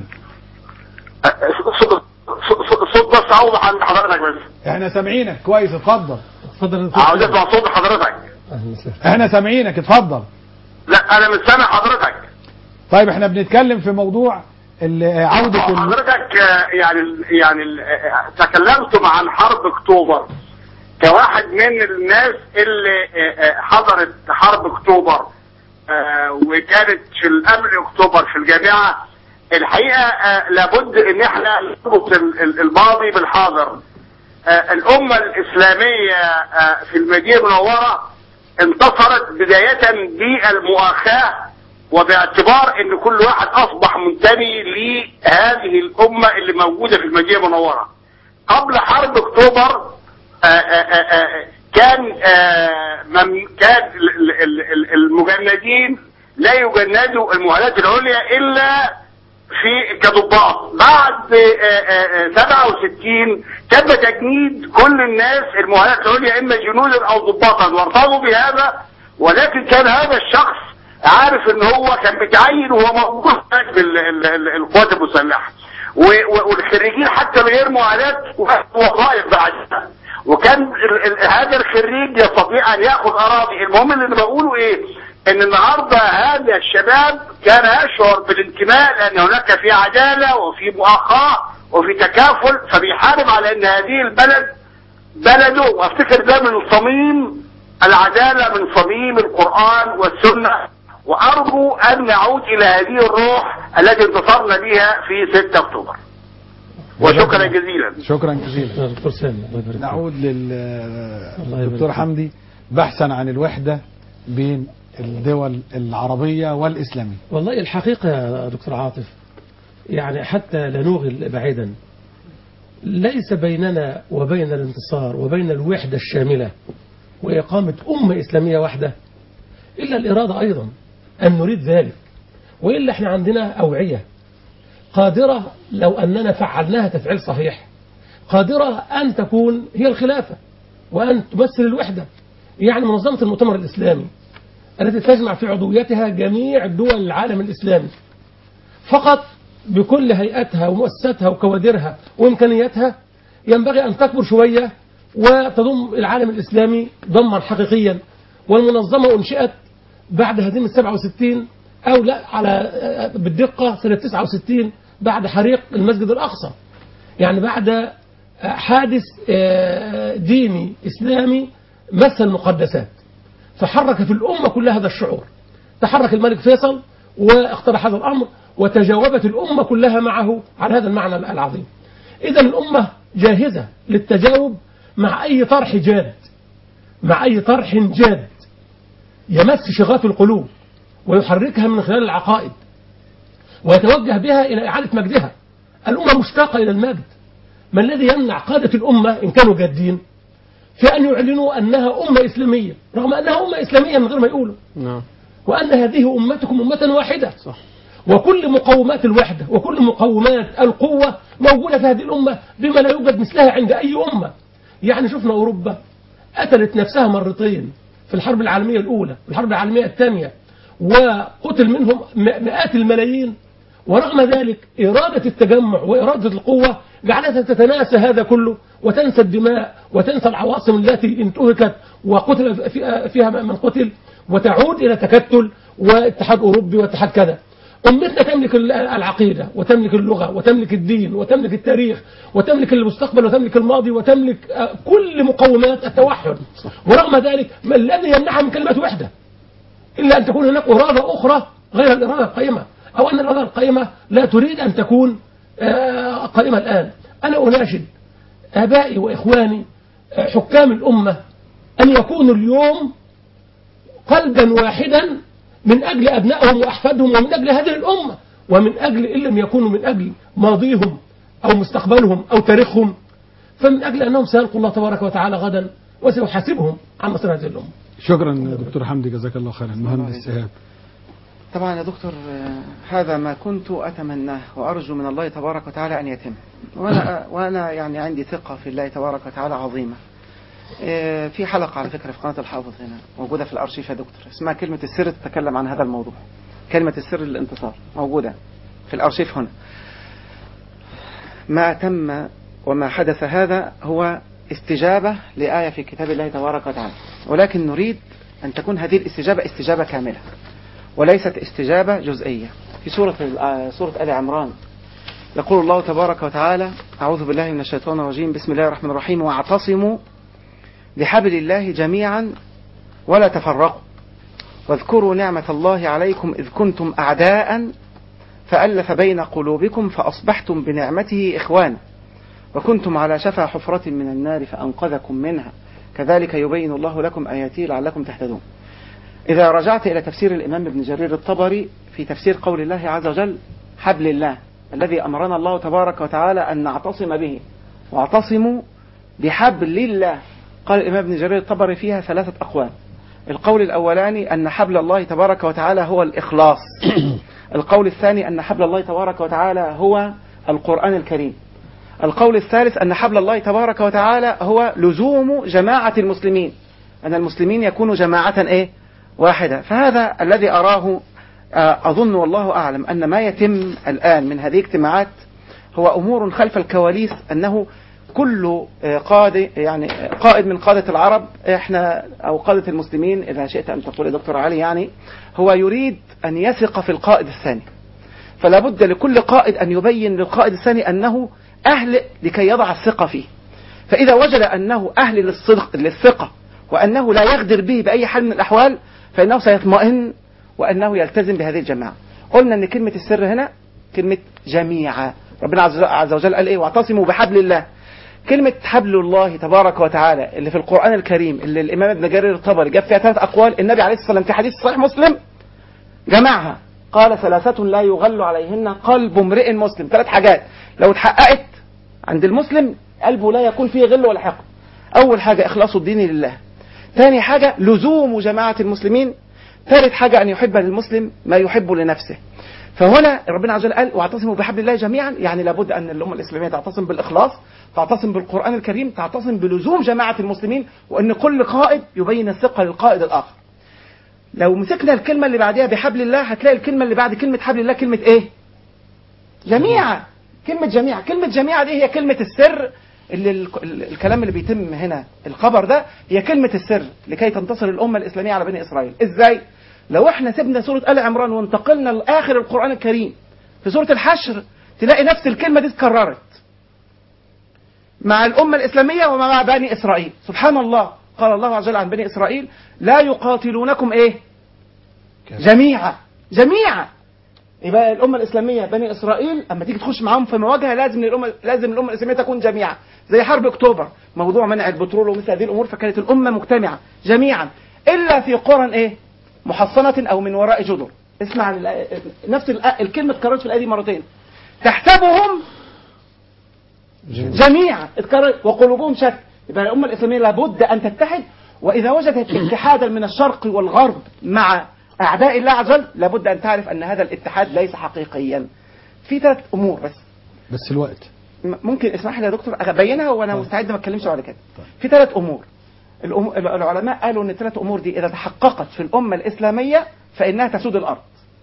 أه، صوت صوت- صوت بس اوضح عند حضرتك بس احنا سامعينك كويس اتفضل اتفضل يا دكتور. عاوز اسمع صوت حضرتك أهلا وسهلا. احنا سامعينك اتفضل لا انا مش سامع حضرتك طيب احنا بنتكلم في موضوع ال- عودة ال- حضرتك آه، يعني ال- يعني ال- آه، تكلمتم عن حرب اكتوبر كواحد من الناس اللي آه، آه، حضرت حرب اكتوبر آه، وكانت في الامن اكتوبر في الجامعه الحقيقه آه، لابد ان احنا نربط ال- ال- الماضي بالحاضر آه، الامه الاسلاميه آه، في المدينه المنوره انتصرت بدايه بالمؤاخاه وباعتبار ان كل واحد اصبح منتمي لهذه الامه اللي موجوده في المدينه المنوره. قبل حرب اكتوبر آه، آه، آه، آه، كان آه، مم- كان ال- ال- ال- المجندين لا يجندوا المؤهلات العليا الا في كضباط بعد آه، آه، آه، 67 تم تجنيد كل الناس المؤهلات العليا اما جنودا او ضباطا وارتضوا بهذا ولكن كان هذا الشخص عارف ان هو كان متعين وهو موجود هناك في ال- ال- ال- القوات المسلحه و- و- والخريجين حتى من غير مؤهلات وظائف بعدها وكان ال- ال- هذا الخريج يستطيع ان ياخذ اراضي المهم اللي انا بقوله ايه ان النهارده هذا الشباب كان يشعر بالانتماء لان هناك في عداله وفي مؤاخاه وفي تكافل فبيحارب على ان هذه البلد بلده وافتكر ده من صميم العداله من صميم القران والسنه وارجو ان نعود الى هذه الروح التي انتصرنا بها في 6 اكتوبر وشكرا جزيلا شكرا جزيلا يا دكتور سامي الله يبارك فيك. نعود الله يبارك للدكتور فيك. حمدي بحثا عن الوحدة بين الدول العربية والإسلامية والله الحقيقة يا دكتور عاطف يعني حتى لا نوغل بعيدا ليس بيننا وبين الانتصار وبين الوحدة الشاملة وإقامة أمة إسلامية واحدة إلا الإرادة أيضا أن نريد ذلك وإلا إحنا عندنا أوعية قادرة لو أننا فعلناها تفعيل صحيح قادرة أن تكون هي الخلافة وأن تمثل الوحدة يعني منظمة المؤتمر الإسلامي التي تجمع في عضويتها جميع دول العالم الإسلامي فقط بكل هيئتها ومؤسساتها وكوادرها وإمكانياتها ينبغي أن تكبر شوية وتضم العالم الإسلامي ضما حقيقيا والمنظمة أنشئت بعد هزيمة 67 أو لا على بالدقة سنة 69 بعد حريق المسجد الأقصى يعني بعد حادث ديني إسلامي مس المقدسات فحرك في الأمة كل هذا الشعور تحرك الملك فيصل واقترح هذا الأمر وتجاوبت الأمة كلها معه على هذا المعنى العظيم إذا الأمة جاهزة للتجاوب مع أي طرح جاد مع أي طرح جاد يمس شغاف القلوب ويحركها من خلال العقائد ويتوجه بها إلى إعادة مجدها الأمة مشتاقة إلى المجد ما الذي يمنع قادة الأمة إن كانوا جادين في أن يعلنوا أنها أمة إسلامية رغم أنها أمة إسلامية من غير ما يقولوا نعم وأن هذه أمتكم أمة واحدة صح وكل مقومات الوحدة وكل مقومات القوة موجودة في هذه الأمة بما لا يوجد مثلها عند أي أمة يعني شفنا أوروبا قتلت نفسها مرتين في الحرب العالمية الأولى والحرب العالمية الثانية وقتل منهم م- مئات الملايين ورغم ذلك إرادة التجمع وإرادة القوة جعلتها تتناسى هذا كله وتنسى الدماء وتنسى العواصم التي انتهكت وقتل في- فيها من قتل وتعود إلى تكتل واتحاد أوروبي واتحاد كذا أمتنا تملك ال- العقيدة وتملك اللغة وتملك الدين وتملك التاريخ وتملك المستقبل وتملك الماضي وتملك آه، كل مقومات التوحد ورغم ذلك ما الذي يمنعها من كلمة وحدة إلا أن تكون هناك إرادة أخرى غير الإرادة القائمة أو أن الإرادة القائمة لا تريد أن تكون آه، قائمة الآن أنا أناشد آبائي وإخواني آه، حكام الأمة أن يكونوا اليوم قلبا واحدا من أجل أبنائهم وأحفادهم ومن أجل هذه الأمة ومن أجل إن لم يكونوا من أجل ماضيهم أو مستقبلهم أو تاريخهم فمن أجل أنهم سيلقوا الله تبارك وتعالى غدا وسيحاسبهم عن مصير هذه الأمة شكرا دكتور حمدي جزاك الله خيرا مهندس إيهاب طبعا يا دكتور آه، هذا ما كنت أتمناه وأرجو من الله تبارك وتعالى أن يتم وأنا, وأنا يعني عندي ثقة في الله تبارك وتعالى عظيمة آه، في حلقة على فكرة في قناة الحافظ هنا موجودة في الأرشيف يا دكتور اسمها كلمة السر تتكلم عن هذا الموضوع كلمة السر للانتصار موجودة في الأرشيف هنا ما تم وما حدث هذا هو استجابة لآية في كتاب الله تبارك وتعالى ولكن نريد أن تكون هذه الاستجابة استجابة كاملة وليست استجابة جزئية في سورة آه، سورة آل عمران يقول الله تبارك وتعالى أعوذ بالله من الشيطان الرجيم بسم الله الرحمن الرحيم واعتصموا بحبل الله جميعا ولا تفرقوا واذكروا نعمة الله عليكم إذ كنتم أعداء فألف بين قلوبكم فأصبحتم بنعمته إخوانا وكنتم على شفا حفرة من النار فأنقذكم منها كذلك يبين الله لكم آياته لعلكم تهتدون إذا رجعت إلى تفسير الإمام ابن جرير الطبري في تفسير قول الله عز وجل حبل الله الذي أمرنا الله تبارك وتعالى أن نعتصم به واعتصموا بحبل الله قال الإمام ابن جرير الطبري فيها ثلاثة أقوال القول الأولاني أن حبل الله تبارك وتعالى هو الإخلاص القول الثاني أن حبل الله تبارك وتعالى هو القرآن الكريم القول الثالث أن حبل الله تبارك وتعالى هو لزوم جماعة المسلمين أن المسلمين يكونوا جماعة إيه واحدة فهذا الذي أراه آه، أظن والله أعلم أن ما يتم الآن من هذه الاجتماعات هو أمور خلف الكواليس أنه كل آه، قائد يعني آه، قائد من قادة العرب احنا أو قادة المسلمين إذا شئت أن تقول يا دكتور علي يعني هو يريد أن يثق في القائد الثاني فلا بد لكل قائد أن يبين للقائد الثاني أنه أهل لكي يضع الثقة فيه فإذا وجد أنه أهل للصدق للثقة وأنه لا يغدر به بأي حال من الأحوال فإنه سيطمئن وأنه يلتزم بهذه الجماعة قلنا أن كلمة السر هنا كلمة جميعا ربنا عز- عز وجل قال إيه واعتصموا بحبل الله كلمة حبل الله تبارك وتعالى اللي في القرآن الكريم اللي الإمام ابن جرير الطبري جاب فيها ثلاث أقوال النبي عليه الصلاة والسلام في حديث صحيح مسلم جمعها قال ثلاثة لا يغل عليهن قلب امرئ مسلم ثلاث حاجات لو اتحققت عند المسلم قلبه لا يكون فيه غل ولا حقد أول حاجة إخلاص الدين لله ثاني حاجة لزوم جماعة المسلمين ثالث حاجة أن يحب للمسلم ما يحب لنفسه فهنا ربنا عز وجل قال واعتصموا بحبل الله جميعا يعني لابد أن الأمة الإسلامية تعتصم بالإخلاص تعتصم بالقرآن الكريم تعتصم بلزوم جماعة المسلمين وأن كل قائد يبين الثقة للقائد الآخر لو مسكنا الكلمة اللي بعدها بحبل الله هتلاقي الكلمة اللي بعد كلمة حبل الله كلمة إيه جميعا كلمة جميع كلمة جميع دي هي كلمة السر اللي ال- ال- الكلام اللي بيتم هنا الخبر ده هي كلمة السر لكي تنتصر الأمة الإسلامية على بني إسرائيل إزاي؟ لو احنا سيبنا سورة آل عمران وانتقلنا لآخر القرآن الكريم في سورة الحشر تلاقي نفس الكلمة دي اتكررت مع الأمة الإسلامية ومع بني إسرائيل سبحان الله قال الله عز وجل عن بني إسرائيل لا يقاتلونكم إيه جميعا جميعا يبقى الأمة الإسلامية بني إسرائيل أما تيجي تخش معاهم في مواجهة لازم الأمة لازم الأمة الإسلامية تكون جميعا زي حرب أكتوبر موضوع منع البترول ومثل هذه الأمور فكانت الأمة مجتمعة جميعا إلا في قرى إيه محصنة أو من وراء جدر اسمع الآية- نفس الآية- الكلمة اتكررت في الآية دي مرتين تحسبهم جميعا اتكررت وقلوبهم شتى يبقى الأمة الإسلامية لابد أن تتحد وإذا وجدت اتحادا من الشرق والغرب مع أعداء الله عز وجل لابد أن تعرف أن هذا الاتحاد ليس حقيقيا في ثلاث أمور بس بس الوقت م- ممكن اسمح لي يا دكتور ابينها وانا مستعد ما اتكلمش بعد كده في ثلاث امور الأم... العلماء قالوا ان الثلاث امور دي اذا تحققت في الامه الاسلاميه فانها تسود الارض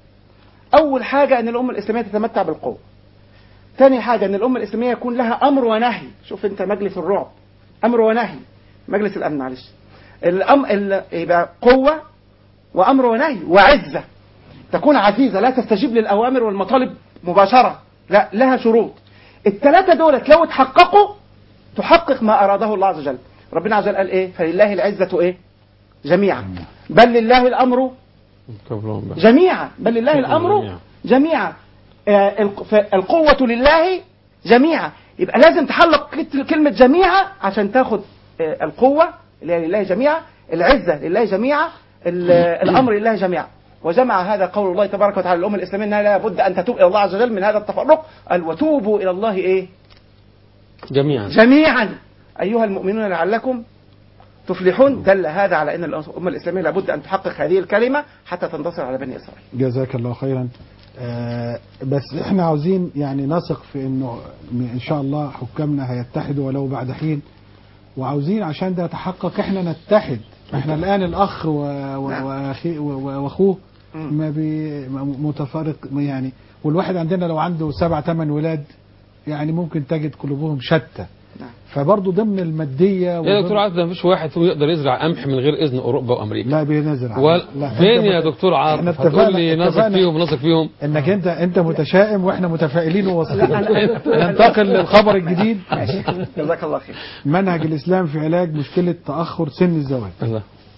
اول حاجه ان الامه الاسلاميه تتمتع بالقوه ثاني حاجه ان الامه الاسلاميه يكون لها امر ونهي شوف انت مجلس الرعب امر ونهي مجلس الامن معلش الأم... ال... يبقى قوه وامر ونهي وعزه تكون عزيزه لا تستجيب للاوامر والمطالب مباشره لا لها شروط الثلاثه دولت لو اتحققوا تحقق ما اراده الله عز وجل ربنا عز وجل قال ايه فلله العزه ايه جميعا بل لله الامر قبلهم بقى. جميعا بل لله جميعا. الامر جميعا آه، الق- ف- القوه لله جميعا يبقى لازم تحلق كت- كلمه جميعا عشان تاخد آه، القوه اللي هي لله جميعا العزه لله جميعا ال- الامر لله جميعا وجمع هذا قول الله تبارك وتعالى للامه الاسلاميه انها لابد ان تتوب الى الله عز وجل من هذا التفرق قال وتوبوا الى الله ايه جميعا جميعا أيها المؤمنون لعلكم تفلحون دل هذا على أن الأمة الإسلامية لابد أن تحقق هذه الكلمة حتى تنتصر على بني إسرائيل جزاك الله خيرا آه بس احنا عاوزين يعني نثق في انه م- ان شاء الله حكامنا هيتحدوا ولو بعد حين وعاوزين عشان ده يتحقق احنا نتحد احنا الان الاخ و- و- نعم. واخي و- واخوه مم. ما بي م- متفارق يعني والواحد عندنا لو عنده سبع ثمان ولاد يعني ممكن تجد قلوبهم شتى نعم. فبرضه ضمن الماديه يا وضمن- دكتور عاطف مفيش واحد فيهم يقدر يزرع قمح من غير اذن اوروبا وامريكا لا بينزل ولا لا فين أنت يا مت- دكتور احنا عاطف هتقول لي اتفقنا- نثق اتفقنا فيهم ونثق فيهم انك انت انت متشائم واحنا متفائلين وواثقين ننتقل للخبر الجديد جزاك الله خير منهج الاسلام في علاج مشكله تاخر سن الزواج الله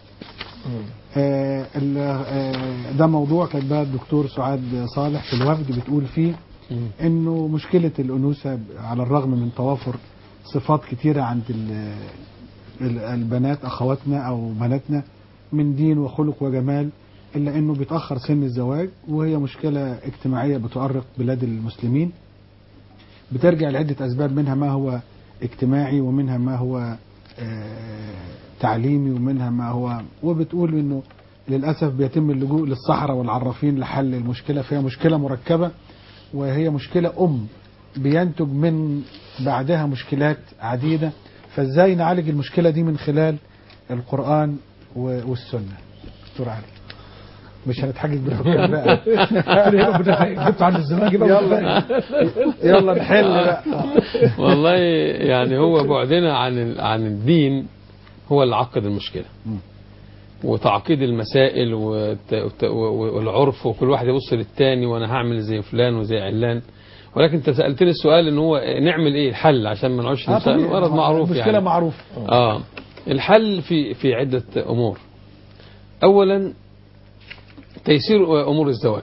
آه ال- آه ده موضوع كاتباه الدكتور سعاد صالح في الوفد بتقول فيه مم. انه مشكله الانوثه على الرغم من توافر صفات كتيره عند ال- ال- البنات اخواتنا او بناتنا من دين وخلق وجمال الا انه بيتاخر سن الزواج وهي مشكله اجتماعيه بتؤرق بلاد المسلمين بترجع لعده اسباب منها ما هو اجتماعي ومنها ما هو آه، تعليمي ومنها ما هو وبتقول انه للاسف بيتم اللجوء للصحراء والعرافين لحل المشكله فهي مشكله مركبه وهي مشكله ام بينتج من بعدها مشكلات عديده فازاي نعالج المشكله دي من خلال القران و- والسنه دكتور علي مش هنتحجج بالحكام بقى جبت عند الزمان يلا يلا نحل بقى والله يعني هو بعدنا عن ال- عن الدين هو اللي عقد المشكله مم. وتعقيد المسائل والت- والت- والعرف وكل واحد يبص للتاني وانا هعمل زي فلان وزي علان ولكن انت سالتني السؤال ان هو نعمل ايه الحل عشان ما نعيش آه، طبيعي. غرض معروف المشكله يعني معروف اه الحل في في عده امور اولا تيسير امور الزواج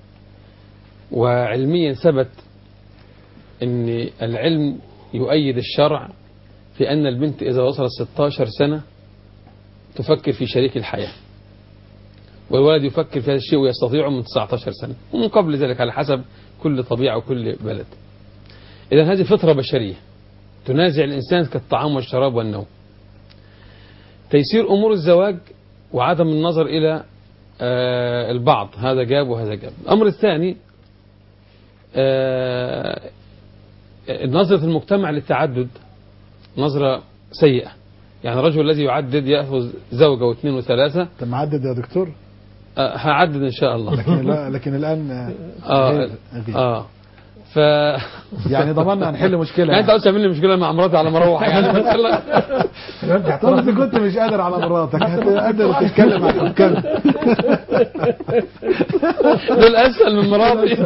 وعلميا ثبت ان العلم يؤيد الشرع في ان البنت اذا وصلت 16 سنه تفكر في شريك الحياه والولد يفكر في هذا الشيء ويستطيعه من 19 سنه ومن قبل ذلك على حسب كل طبيعه وكل بلد اذا هذه فطره بشريه تنازع الانسان كالطعام والشراب والنوم تيسير امور الزواج وعدم النظر الى آه، البعض هذا جاب وهذا جاب الامر الثاني آه، نظرة المجتمع للتعدد نظرة سيئة يعني الرجل الذي يعدد يأخذ زوجة واثنين وثلاثة انت معدد يا دكتور آه، هعدد إن شاء الله لكن لا لكن الان آه، آه غير- غير. آه ف يعني ضمننا هنحل مشكله يعني أنت عاوز تعمل لي مشكلة مع مراتي على مروح يعني بس يلا. طب انت كنت مش قادر على مراتك هتقدر تتكلم عن الحكام دول أسهل من مراتي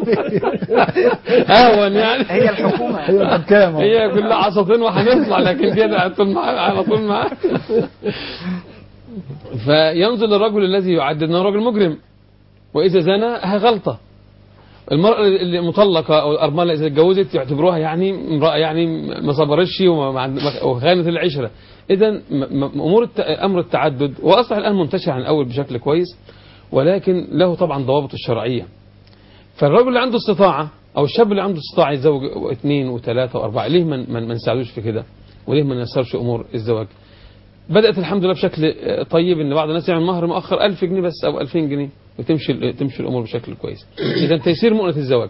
أهون يعني هي الحكومة هي الحكام هي كلها عصافين وهنطلع لكن دي على طول معاه على طول معاه فينظر للرجل الذي يعدد انه رجل مجرم واذا زنى ها غلطه المرأة اللي مطلقة أو الأرملة إذا اتجوزت يعتبروها يعني امرأة يعني ما صبرتش وما عند- وخانت العشرة إذا م- م- أمور الت- أمر التعدد وأصبح الآن منتشر عن الأول بشكل كويس ولكن له طبعا ضوابط الشرعية فالرجل اللي عنده استطاعة أو الشاب اللي عنده استطاعة يتزوج اثنين وثلاثة وأربعة ليه ما من, من نساعدوش في كده وليه ما نيسرش أمور الزواج بدأت الحمد لله بشكل آه، طيب إن بعض الناس يعمل مهر مؤخر 1000 جنيه بس أو 2000 جنيه وتمشي تمشي الأمور بشكل كويس إذا تيسير مؤنة الزواج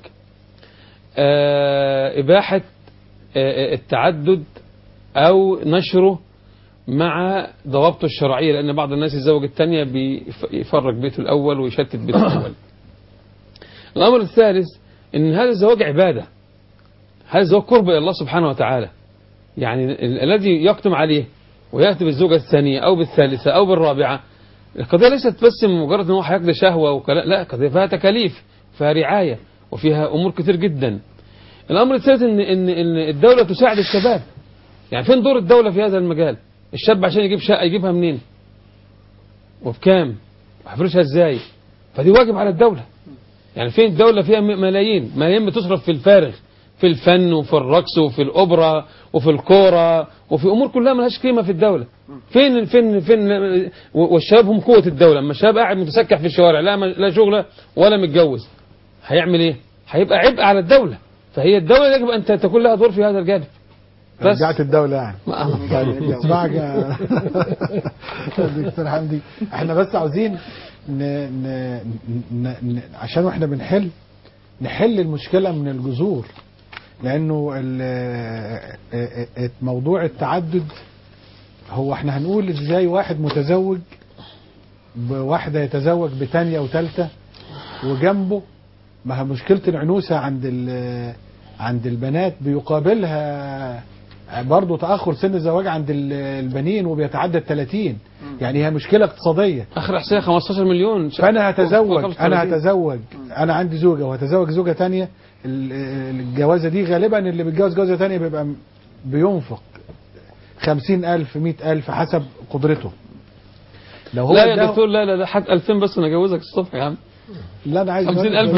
آه، إباحة آه، التعدد أو نشره مع ضوابطه الشرعية لأن بعض الناس يتزوج الثانية بيفرق بيته الأول ويشتت بيته الأول الأمر الثالث أن هذا الزواج عبادة هذا الزواج قرب إلى الله سبحانه وتعالى يعني ال- الذي يقدم عليه ويأتي بالزوجة الثانية أو بالثالثة أو بالرابعة القضية ليست بس مجرد أن هو هيقضي شهوة وكلام لا قضية فيها تكاليف فيها رعاية وفيها أمور كتير جدا الأمر الثالث إن, إن, إن الدولة تساعد الشباب يعني فين دور الدولة في هذا المجال الشاب عشان يجيب شقة يجيبها منين وبكام وهيفرشها ازاي فدي واجب على الدولة يعني فين الدولة فيها م- ملايين ملايين بتصرف في الفارغ في الفن وفي الرقص وفي الأوبرا وفي الكورة وفي أمور كلها ملهاش قيمة في الدولة فين فين فين و- والشباب هم قوة الدولة اما الشاب قاعد متسكح في الشوارع لا لا شغلة ولا متجوز هيعمل ايه هيبقى عبء على الدولة فهي الدولة يجب أن تكون لها دور في هذا الجانب بس رجعت الدولة يعني ما- طيب اسمعك يا دكتور حمدي احنا بس عاوزين ن... ن... ن... ن... عشان واحنا بنحل نحل المشكلة من الجذور لانه ال... اه- اه- موضوع التعدد هو احنا هنقول ازاي واحد متزوج بواحدة يتزوج بتانية وتالتة وجنبه ما هي مشكلة العنوسة عند ال... عند البنات بيقابلها برضه تأخر سن الزواج عند ال- البنين وبيتعدى ال 30 يعني هي مشكلة اقتصادية اخر احصائيه 15 مليون فأنا هتزوج فوق أنا 30. هتزوج أنا عندي زوجة وهتزوج زوجة تانية ال- الجوازة دي غالبا اللي بيتجوز جوازة تانية بيبقى م- بينفق خمسين ألف مئة ألف حسب قدرته لو هو لا يا اداه- دكتور لا لا لا حد 2000 بس انا اجوزك الصبح يا عم لا أنا عايز 50,000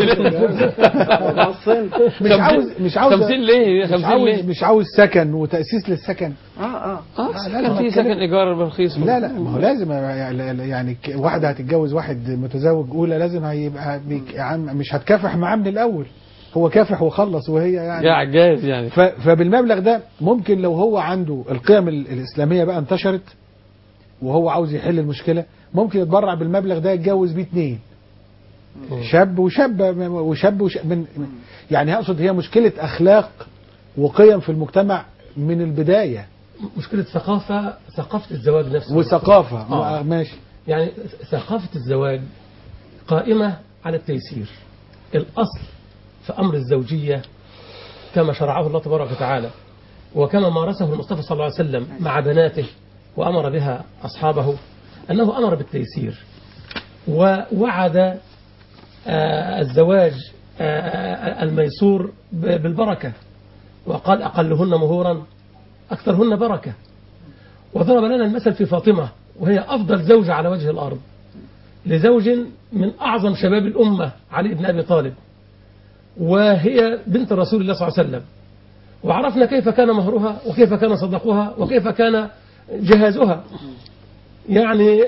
مش عاوز مش عاوز 50 ليه مش 50 عاوز ليه مش عاوز سكن وتأسيس للسكن اه اه اه لا، سكن لا، في ما سكن كده. ايجار برخيص لا لا ما هو لازم يعني ك- واحدة هتتجوز واحد متزوج أولى لازم هيبقى بيك- يا عم مش هتكافح معاه من الأول هو كافح وخلص وهي يعني يا عجاز يعني ف- فبالمبلغ ده ممكن لو هو عنده القيم ال- الإسلامية بقى انتشرت وهو عاوز يحل المشكلة ممكن يتبرع بالمبلغ ده يتجوز بيه اتنين شاب وشاب وشاب وشاب من يعني اقصد هي مشكلة أخلاق وقيم في المجتمع من البداية مشكلة ثقافة ثقافة الزواج نفسه وثقافة آه. ماشي يعني ثقافة الزواج قائمة على التيسير الأصل في أمر الزوجية كما شرعه الله تبارك وتعالى وكما مارسه المصطفى صلى الله عليه وسلم مع بناته وأمر بها أصحابه أنه أمر بالتيسير ووعد آه، الزواج آه، الميسور ب- بالبركة وقال أقلهن مهورا أكثرهن بركة وضرب لنا المثل في فاطمة وهي أفضل زوجة على وجه الأرض لزوج من أعظم شباب الأمة علي بن أبي طالب وهي بنت رسول الله صلى الله عليه وسلم وعرفنا كيف كان مهرها وكيف كان صدقها وكيف كان جهازها يعني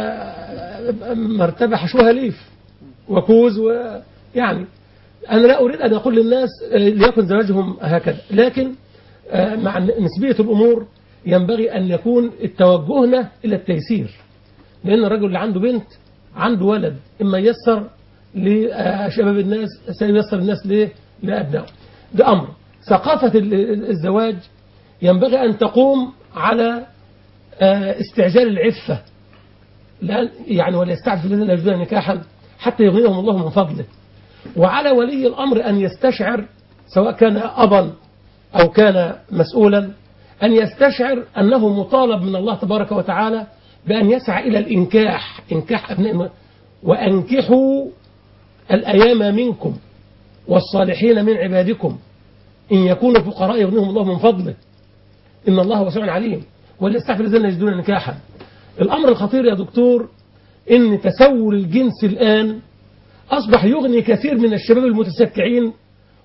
آه، مرتبة حشوها ليف وكوز ويعني أنا لا أريد أن أقول للناس آه، ليكن زواجهم هكذا لكن آه، مع نسبية الأمور ينبغي أن يكون توجهنا إلى التيسير لأن الرجل اللي عنده بنت عنده ولد إما ييسر لشباب الناس سييسر الناس ليه؟ لأبنائه ده أمر ثقافة ال- ال- الزواج ينبغي أن تقوم على آه، استعجال العفة لأن يعني وليستعفف الذين لا يجدون نكاحا حتى يغنيهم الله من فضله وعلى ولي الأمر أن يستشعر سواء كان أبا أو كان مسؤولا أن يستشعر أنه مطالب من الله تبارك وتعالى بأن يسعى إلى الإنكاح إنكاح أبناء وأنكحوا الأيام منكم والصالحين من عبادكم إن يكونوا فقراء يغنيهم الله من فضله إن الله واسع عليم وليستعفف الذين يجدون نكاحا الأمر الخطير يا دكتور إن تسول الجنس الآن أصبح يغني كثير من الشباب المتسكعين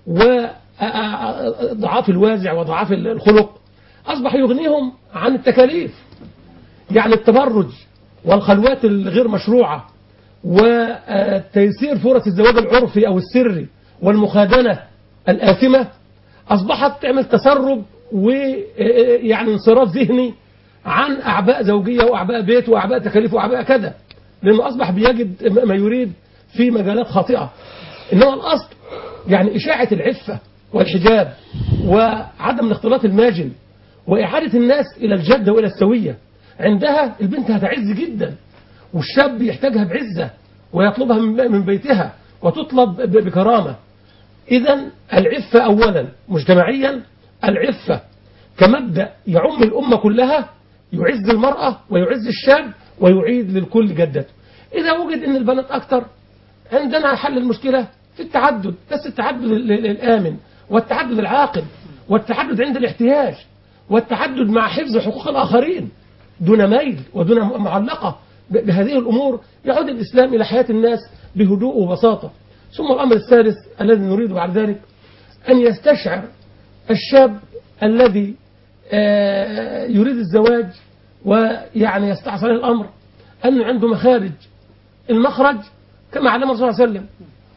وضعاف الوازع وضعاف الخلق أصبح يغنيهم عن التكاليف يعني التبرج والخلوات الغير مشروعة وتيسير فرص الزواج العرفي أو السري والمخادنة الآثمة أصبحت تعمل تسرب ويعني انصراف ذهني عن أعباء زوجية وأعباء بيت وأعباء تكاليف وأعباء كذا لأنه أصبح بيجد ما يريد في مجالات خاطئة إنما الأصل يعني إشاعة العفة والحجاب وعدم الاختلاط الماجن وإعادة الناس إلى الجدة وإلى السوية عندها البنت هتعز جدا والشاب يحتاجها بعزة ويطلبها من من بيتها وتطلب ب- بكرامة إذا العفة أولا مجتمعيا العفة كمبدأ يعم الأمة كلها يعز المرأة ويعز الشاب ويعيد للكل جدته إذا وجد أن البنات أكثر عندنا حل المشكلة في التعدد بس التعدد ال- ال- الآمن والتعدد العاقل والتعدد عند الاحتياج والتعدد مع حفظ حقوق الآخرين دون ميل ودون معلقة ب- بهذه الأمور يعود الإسلام إلى حياة الناس بهدوء وبساطة ثم الأمر الثالث الذي نريد بعد ذلك أن يستشعر الشاب الذي آه، يريد الزواج ويعني يستعصي عليه الأمر أنه عنده مخارج المخرج كما علم الرسول صلى الله عليه وسلم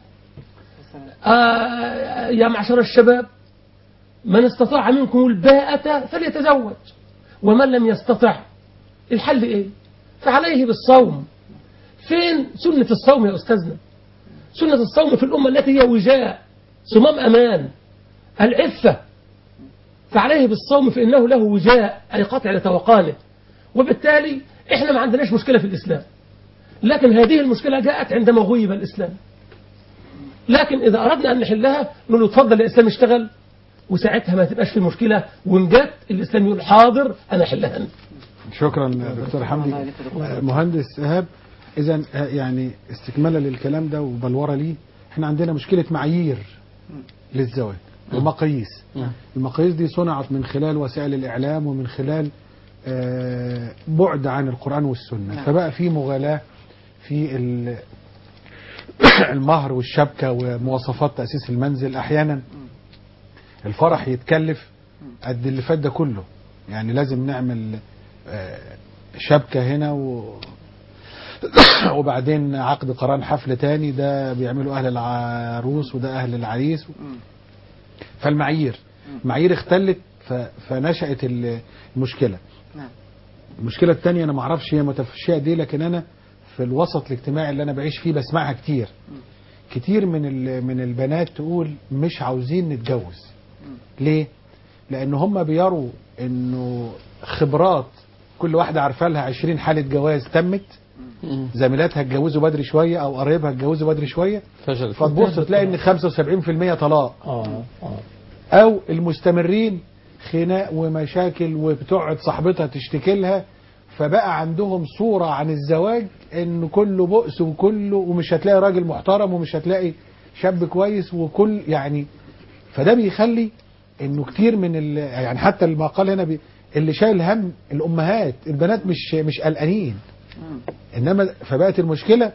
آه، يا معشر الشباب من استطاع منكم الباءة فليتزوج ومن لم يستطع الحل ايه فعليه بالصوم فين سنة الصوم يا أستاذنا سنة الصوم في الأمة التي هي وجاء صمام أمان العفة فعليه بالصوم فإنه له وجاء أي قطع لتوقانه وبالتالي إحنا ما عندناش مشكلة في الإسلام لكن هذه المشكلة جاءت عندما غيب الإسلام لكن إذا أردنا أن نحلها نقول له اتفضل يا إسلام اشتغل وساعتها ما تبقاش في مشكلة وإن جت الإسلام يقول حاضر أنا أحلها أنت شكرا دكتور حمدي الله يبارك فيك. آه، مهندس إيهاب إذا آه، يعني استكمالا للكلام ده وبلورة ليه احنا عندنا مشكلة معايير للزواج ومقاييس المقاييس دي صنعت من خلال وسائل الإعلام ومن خلال آه، بعد عن القرآن والسنة نعم. فبقى في مغالاة في ال- المهر والشبكة ومواصفات تأسيس المنزل أحيانا الفرح يتكلف قد اللي فات ده كله يعني لازم نعمل آه، شبكة هنا و وبعدين عقد قران حفل تاني ده بيعملوا أهل العروس وده أهل العريس مم. فالمعايير معايير اختلت ف- فنشأت ال- المشكلة نعم المشكلة التانية أنا معرفش هي متفشية دي لكن أنا في الوسط الاجتماعي اللي أنا بعيش فيه بسمعها كتير كتير من ال- من البنات تقول مش عاوزين نتجوز ليه؟ لأن هم بيروا إنه خبرات كل واحدة عارفة لها 20 حالة جواز تمت زميلاتها اتجوزوا بدري شوية أو قرايبها اتجوزوا بدري شوية فشلت فتبص تلاقي إن 75% طلاق آه آه او المستمرين خناق ومشاكل وبتقعد صاحبتها تشتكي لها فبقى عندهم صورة عن الزواج ان كله بؤس وكله ومش هتلاقي راجل محترم ومش هتلاقي شاب كويس وكل يعني فده بيخلي انه كتير من ال يعني حتى المقال هنا بي اللي شايل هم الامهات البنات مش مش قلقانين مم. انما فبقت المشكله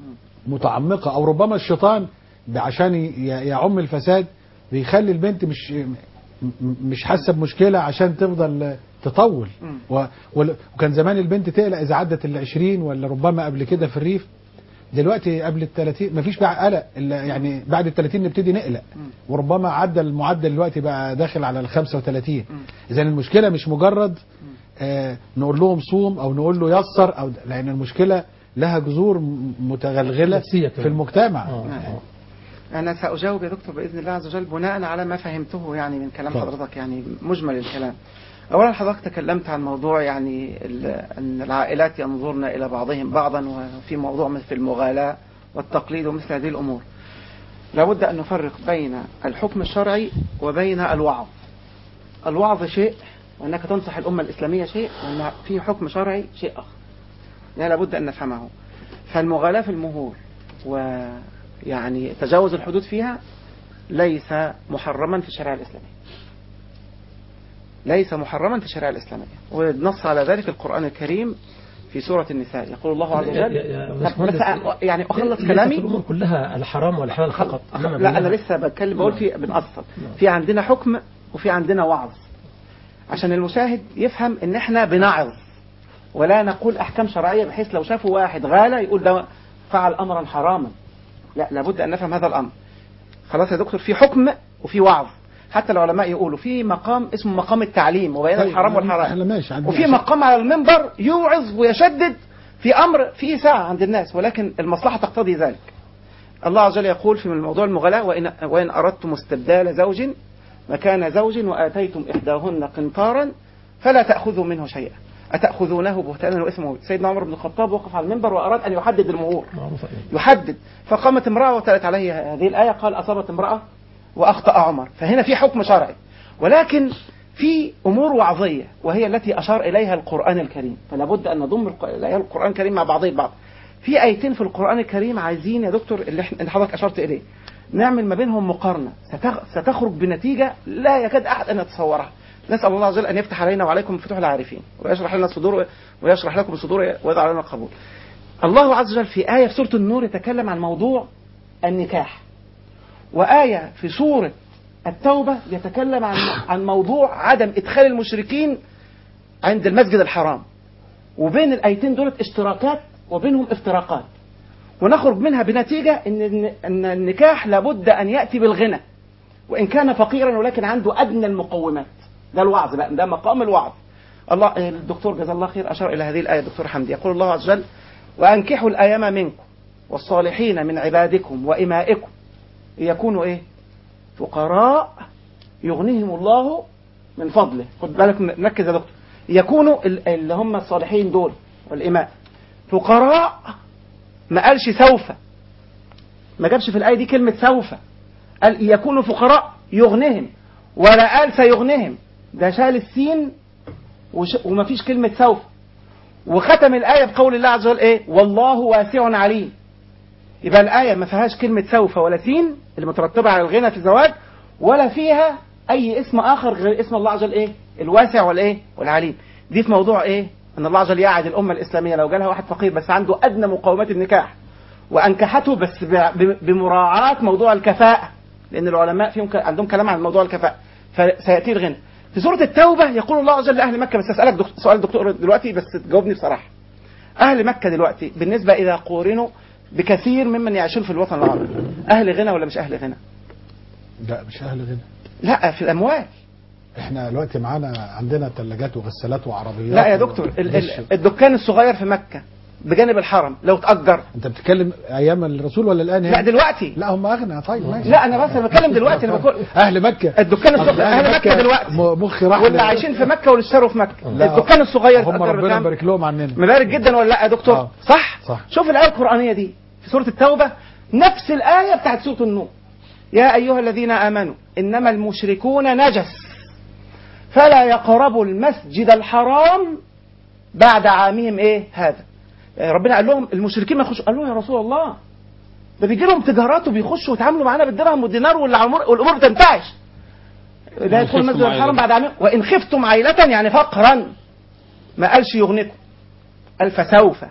متعمقه او ربما الشيطان ب- عشان ي- يعم الفساد بيخلي البنت مش م- م- مش حاسه بمشكله عشان تفضل تطول مم. و- وال- وكان زمان البنت تقلق اذا عدت ال 20 ولا ربما قبل كده في الريف دلوقتي قبل ال 30 مفيش بقى قلق الا يعني بعد ال 30 نبتدي نقلق وربما عدى المعدل دلوقتي بقى داخل على ال 35 اذا المشكله مش مجرد آه نقول لهم صوم او نقول له يسر او لان المشكله لها جذور م- متغلغله نفسية في كمان. المجتمع آه. نعم. أنا سأجاوب يا دكتور بإذن الله عز وجل بناء على ما فهمته يعني من كلام طبعا. حضرتك يعني مجمل الكلام. أولا حضرتك تكلمت عن موضوع يعني ال- أن العائلات ينظرن إلى بعضهم بعضا وفي موضوع مثل المغالاة والتقليد ومثل هذه الأمور. لابد أن نفرق بين الحكم الشرعي وبين الوعظ. الوعظ شيء وأنك تنصح الأمة الإسلامية شيء وأن في حكم شرعي شيء آخر. يعني لابد أن نفهمه. فالمغالاة في المهور ويعني تجاوز الحدود فيها ليس محرما في الشريعة الإسلامية ليس محرما في الشريعة الإسلامية ونص على ذلك القرآن الكريم في سورة النساء يقول الله عز يا- وجل يا- يا طب باشمهندس، بس أ- يعني أخلص ليست كلامي الأمور كلها الحرام والحلال فقط إنما لا أنا بينها- لسه بتكلم بقول في بنأصل في عندنا حكم وفي عندنا وعظ عشان المشاهد يفهم ان احنا بنعظ ولا نقول احكام شرعيه بحيث لو شافوا واحد غالى يقول ده فعل امرا حراما لا لابد ان نفهم هذا الامر خلاص يا دكتور في حكم وفي وعظ حتى العلماء يقولوا في مقام اسمه مقام التعليم وبيان طيب، الحرام احنا والحرام ماشي عندنا وفي شيء. مقام على المنبر يوعظ ويشدد في امر فيه ساعه عند الناس ولكن المصلحه تقتضي ذلك الله عز وجل يقول في الموضوع المغلاة وإن, وإن أردتم استبدال زوج مكان زوج وآتيتم إحداهن قنطارا فلا تأخذوا منه شيئا أتأخذونه بهتانا وإثما مبين سيدنا عمر بن الخطاب وقف على المنبر وأراد أن يحدد المهور معروفة يحدد فقامت امرأة وتلت عليه هذه الآية قال أصابت امرأة وأخطأ عمر فهنا في حكم شرعي ولكن في أمور وعظية وهي التي أشار إليها القرآن الكريم فلا بد أن نضم الق- الآيات القرآن الكريم مع بعضه البعض في آيتين في القرآن الكريم عايزين يا دكتور اللي إحنا- اللي حضرتك أشرت إليه نعمل ما بينهم مقارنة ستغ- ستخرج بنتيجة لا يكاد أحد أن يتصورها نسأل الله عز وجل أن يفتح علينا وعليكم فتوح العارفين ويشرح لنا الصدور ويشرح لكم الصدور ويضع لنا القبول الله عز وجل في آية في سورة النور يتكلم عن موضوع النكاح وآية في سورة التوبة يتكلم عن عن موضوع عدم إدخال المشركين عند المسجد الحرام وبين الآيتين دولت اشتراكات وبينهم افتراقات ونخرج منها بنتيجة إن أن النكاح لابد أن يأتي بالغنى وإن كان فقيرا ولكن عنده أدنى المقومات ده الوعظ بقى ده مقام الوعظ الله الدكتور جزاه الله خير أشار إلى هذه الآية الدكتور حمدي يقول الله عز وجل وأنكحوا الأيام منكم والصالحين من عبادكم وإمائكم يكونوا إيه فقراء يغنيهم الله من فضله خد بالك نركز يا دكتور يكونوا ال- اللي هم الصالحين دول والإماء فقراء ما قالش سوف ما جابش في الآية دي كلمة سوف قال يكونوا فقراء يغنهم ولا قال سيغنهم ده شال السين وش وما فيش كلمة سوف وختم الآية بقول الله عز وجل إيه والله واسع عليم يبقى الآية ما فيهاش كلمة سوف ولا سين اللي مترتبة على الغنى في الزواج ولا فيها أي اسم آخر غير اسم الله عز وجل إيه الواسع والإيه والعليم دي في موضوع إيه أن الله عز وجل يعد الأمة الإسلامية لو جالها واحد فقير بس عنده أدنى مقومات النكاح وأنكحته بس ب- ب- بمراعاة موضوع الكفاءة لأن العلماء فيهم ك- عندهم كلام عن موضوع الكفاءة فسيأتي الغنى في سورة التوبة يقول الله عز وجل لأهل مكة بس أسألك دكتور سؤال دكتور دلوقتي بس تجاوبني بصراحة أهل مكة دلوقتي بالنسبة إذا قورنوا بكثير ممن يعيشون في الوطن العربي أهل غنى ولا مش أهل غنى لا مش اهل غنى لا في الأموال احنا دلوقتي معانا عندنا ثلاجات وغسالات وعربيات لا يا دكتور ال- وغش. ال- الدكان الصغير في مكة بجانب الحرم لو تأجر انت بتتكلم ايام الرسول ولا الان لا هنا؟ دلوقتي لا هم اغنى طيب ماشي لا أنا بس بتكلم دلوقتي أنا بقول اهل مكه الدكان الصغير أصل أهل مكة دلوقتي م- مخي راح واللي ل- عايشين في مكة واللي اشتروا في مكة لا. الدكان الصغير هم تأجر ربنا بكام؟ يبارك لهم عننا مبارك جدا ولا لا يا دكتور آه. صح صح. شوف الآية القرآنية دي في سورة التوبة نفس الآية بتاعت سورة النور يا أيها الذين آمنوا إنما المشركون نجس فلا يقربوا المسجد الحرام بعد عامهم إيه هذا آه، ربنا قال لهم المشركين ما يخشوا قال لهم يا رسول الله ده بيجي لهم تجارات وبيخشوا ويتعاملوا معانا بالدرهم والدينار والعمر- والامور بتنتعش لا وإن يدخل المسجد خفتم الحرام عيلة. بعد عامهم وان خفتم عيلة يعني فقرا ما قالش يغنيكم قال فسوف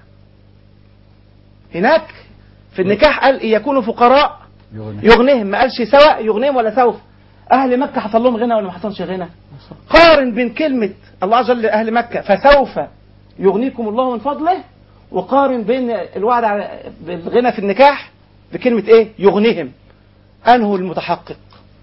هناك في النكاح قال إن يكونوا فقراء يغني. يغنيهم ما قالش سواء يغنيهم ولا سوف أهل مكة حصل لهم غنى ولا ما حصلش غنى قارن بين كلمة الله عز وجل أهل مكة فسوف يغنيكم الله من فضله وقارن بين الوعد على بالغنى في النكاح بكلمة إيه يغنيهم أنه المتحقق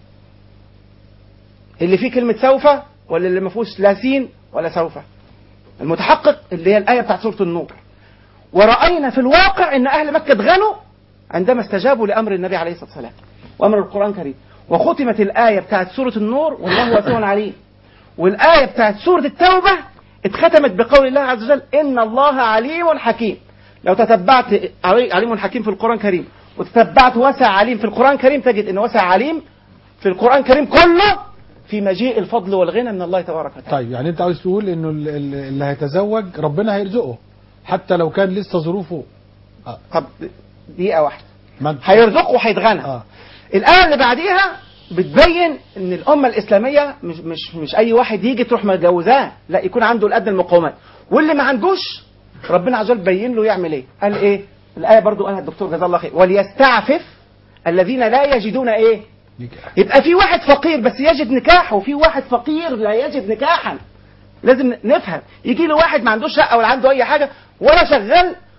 اللي فيه كلمة سوف ولا اللي ما فيهوش لا سين ولا سوف المتحقق اللي هي الآية بتاعت سورة النور ورأينا في الواقع أن أهل مكة اتغنوا عندما استجابوا لأمر النبي عليه الصلاة والسلام وأمر القرآن الكريم وختمت الآية بتاعت سورة النور والله واسع عليم والآية بتاعت سورة التوبة اتختمت بقول الله عز وجل إن الله عليم حكيم لو تتبعت علي- عليم حكيم في القرآن الكريم وتتبعت وسع عليم في القرآن الكريم تجد أن وسع عليم في القرآن الكريم كله في مجيء الفضل والغنى من الله تبارك وتعالى طيب يعني انت عاوز تقول انه ال- ال- اللي هيتزوج ربنا هيرزقه حتى لو كان لسه ظروفه طب دقيقة واحدة ما انت- هيرزقه وهيتغنى اه الآية اللي بعديها بتبين ان الأمة الإسلامية مش مش مش أي واحد يجي تروح متجوزاه لا يكون عنده الأدنى المقومات واللي ما عندوش ربنا عز وجل بين له يعمل ايه قال ايه الآية برضو قالها الدكتور جزاه الله خير وليستعفف الذين لا يجدون ايه نكاح. يبقى في واحد فقير بس يجد نكاح وفي واحد فقير لا يجد نكاحا لازم نفهم يجي له واحد ما عندوش شقه ولا عنده اي حاجه ولا شغال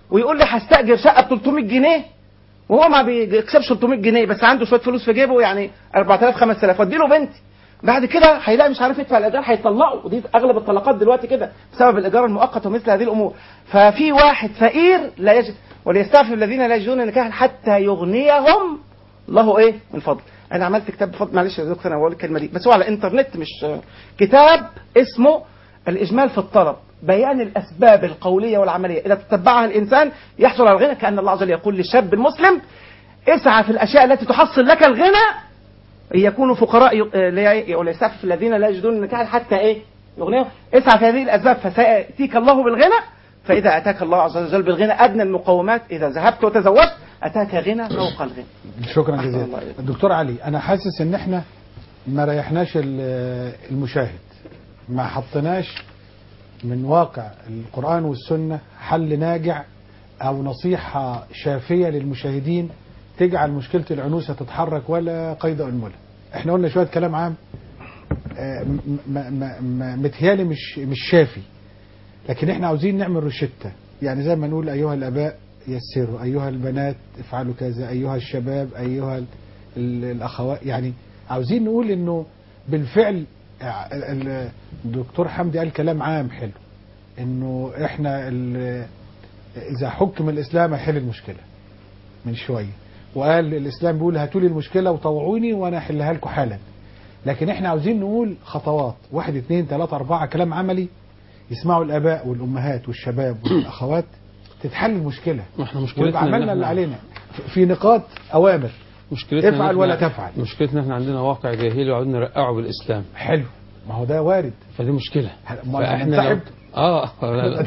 ويقول لي هستاجر شقه ب 300 جنيه وهو ما بيكسبش 300 جنيه بس عنده شويه فلوس في جيبه يعني 4000 5000 وادي له بنتي بعد كده هيلاقي مش عارف يدفع الايجار هيطلقوا ودي اغلب الطلاقات دلوقتي كده بسبب الايجار المؤقت ومثل هذه الامور ففي واحد فقير لا يجد وليستعفف الذين لا يجدون نكاحا حتى يغنيهم الله ايه من فضل انا عملت كتاب بفضل معلش يا دكتور انا بقول الكلمه دي بس هو على الانترنت مش كتاب اسمه الاجمال في الطلب بيان الاسباب القوليه والعمليه اذا تتبعها الانسان يحصل على الغنى كان الله عز وجل يقول للشاب المسلم اسعى في الاشياء التي تحصل لك الغنى يكونوا فقراء ي- آه، لا- وليستعفف الذين لا يجدون نكاحا حتى ايه يغنيهم اسعى في هذه الاسباب فسياتيك الله بالغنى فاذا اتاك الله عز وجل بالغنى ادنى المقومات اذا ذهبت وتزوجت اتاك غنى فوق الغنى شكرا أحسن جزيلا الله إليك. الدكتور علي انا حاسس ان احنا ما ريحناش ال- المشاهد ما حطيناش من واقع القرآن والسنة حل ناجع او نصيحة شافية للمشاهدين تجعل مشكلة العنوسة تتحرك ولا قيد انملة احنا قلنا شوية كلام عام آه، م- م- م- م- متهيالي مش مش شافي لكن احنا عاوزين نعمل روشتة يعني زي ما نقول ايها الاباء يسروا ايها البنات افعلوا كذا ايها الشباب ايها ال- ال- الاخوات يعني عاوزين نقول انه بالفعل ع- ال- الدكتور حمدي قال كلام عام حلو انه احنا ال- اذا حكم الاسلام هيحل المشكله من شويه وقال الاسلام بيقول هاتوا لي المشكله وطوعوني وانا احلها لكم حالا لكن احنا عاوزين نقول خطوات واحد اثنين ثلاثة أربعة كلام عملي يسمعوا الآباء والأمهات والشباب والأخوات تتحل المشكلة ما احنا مشكلتنا ويبقى إن عملنا اللي إحنا- علينا في- في نقاط أوامر مشكلتنا إن افعل إحنا- ولا تفعل. مشكلتنا احنا عندنا واقع جاهلي وعاوزين نرقعه بالاسلام حلو ما هو ده وارد فدي مشكله ما فاحنا ننسحب لو... اه لا لا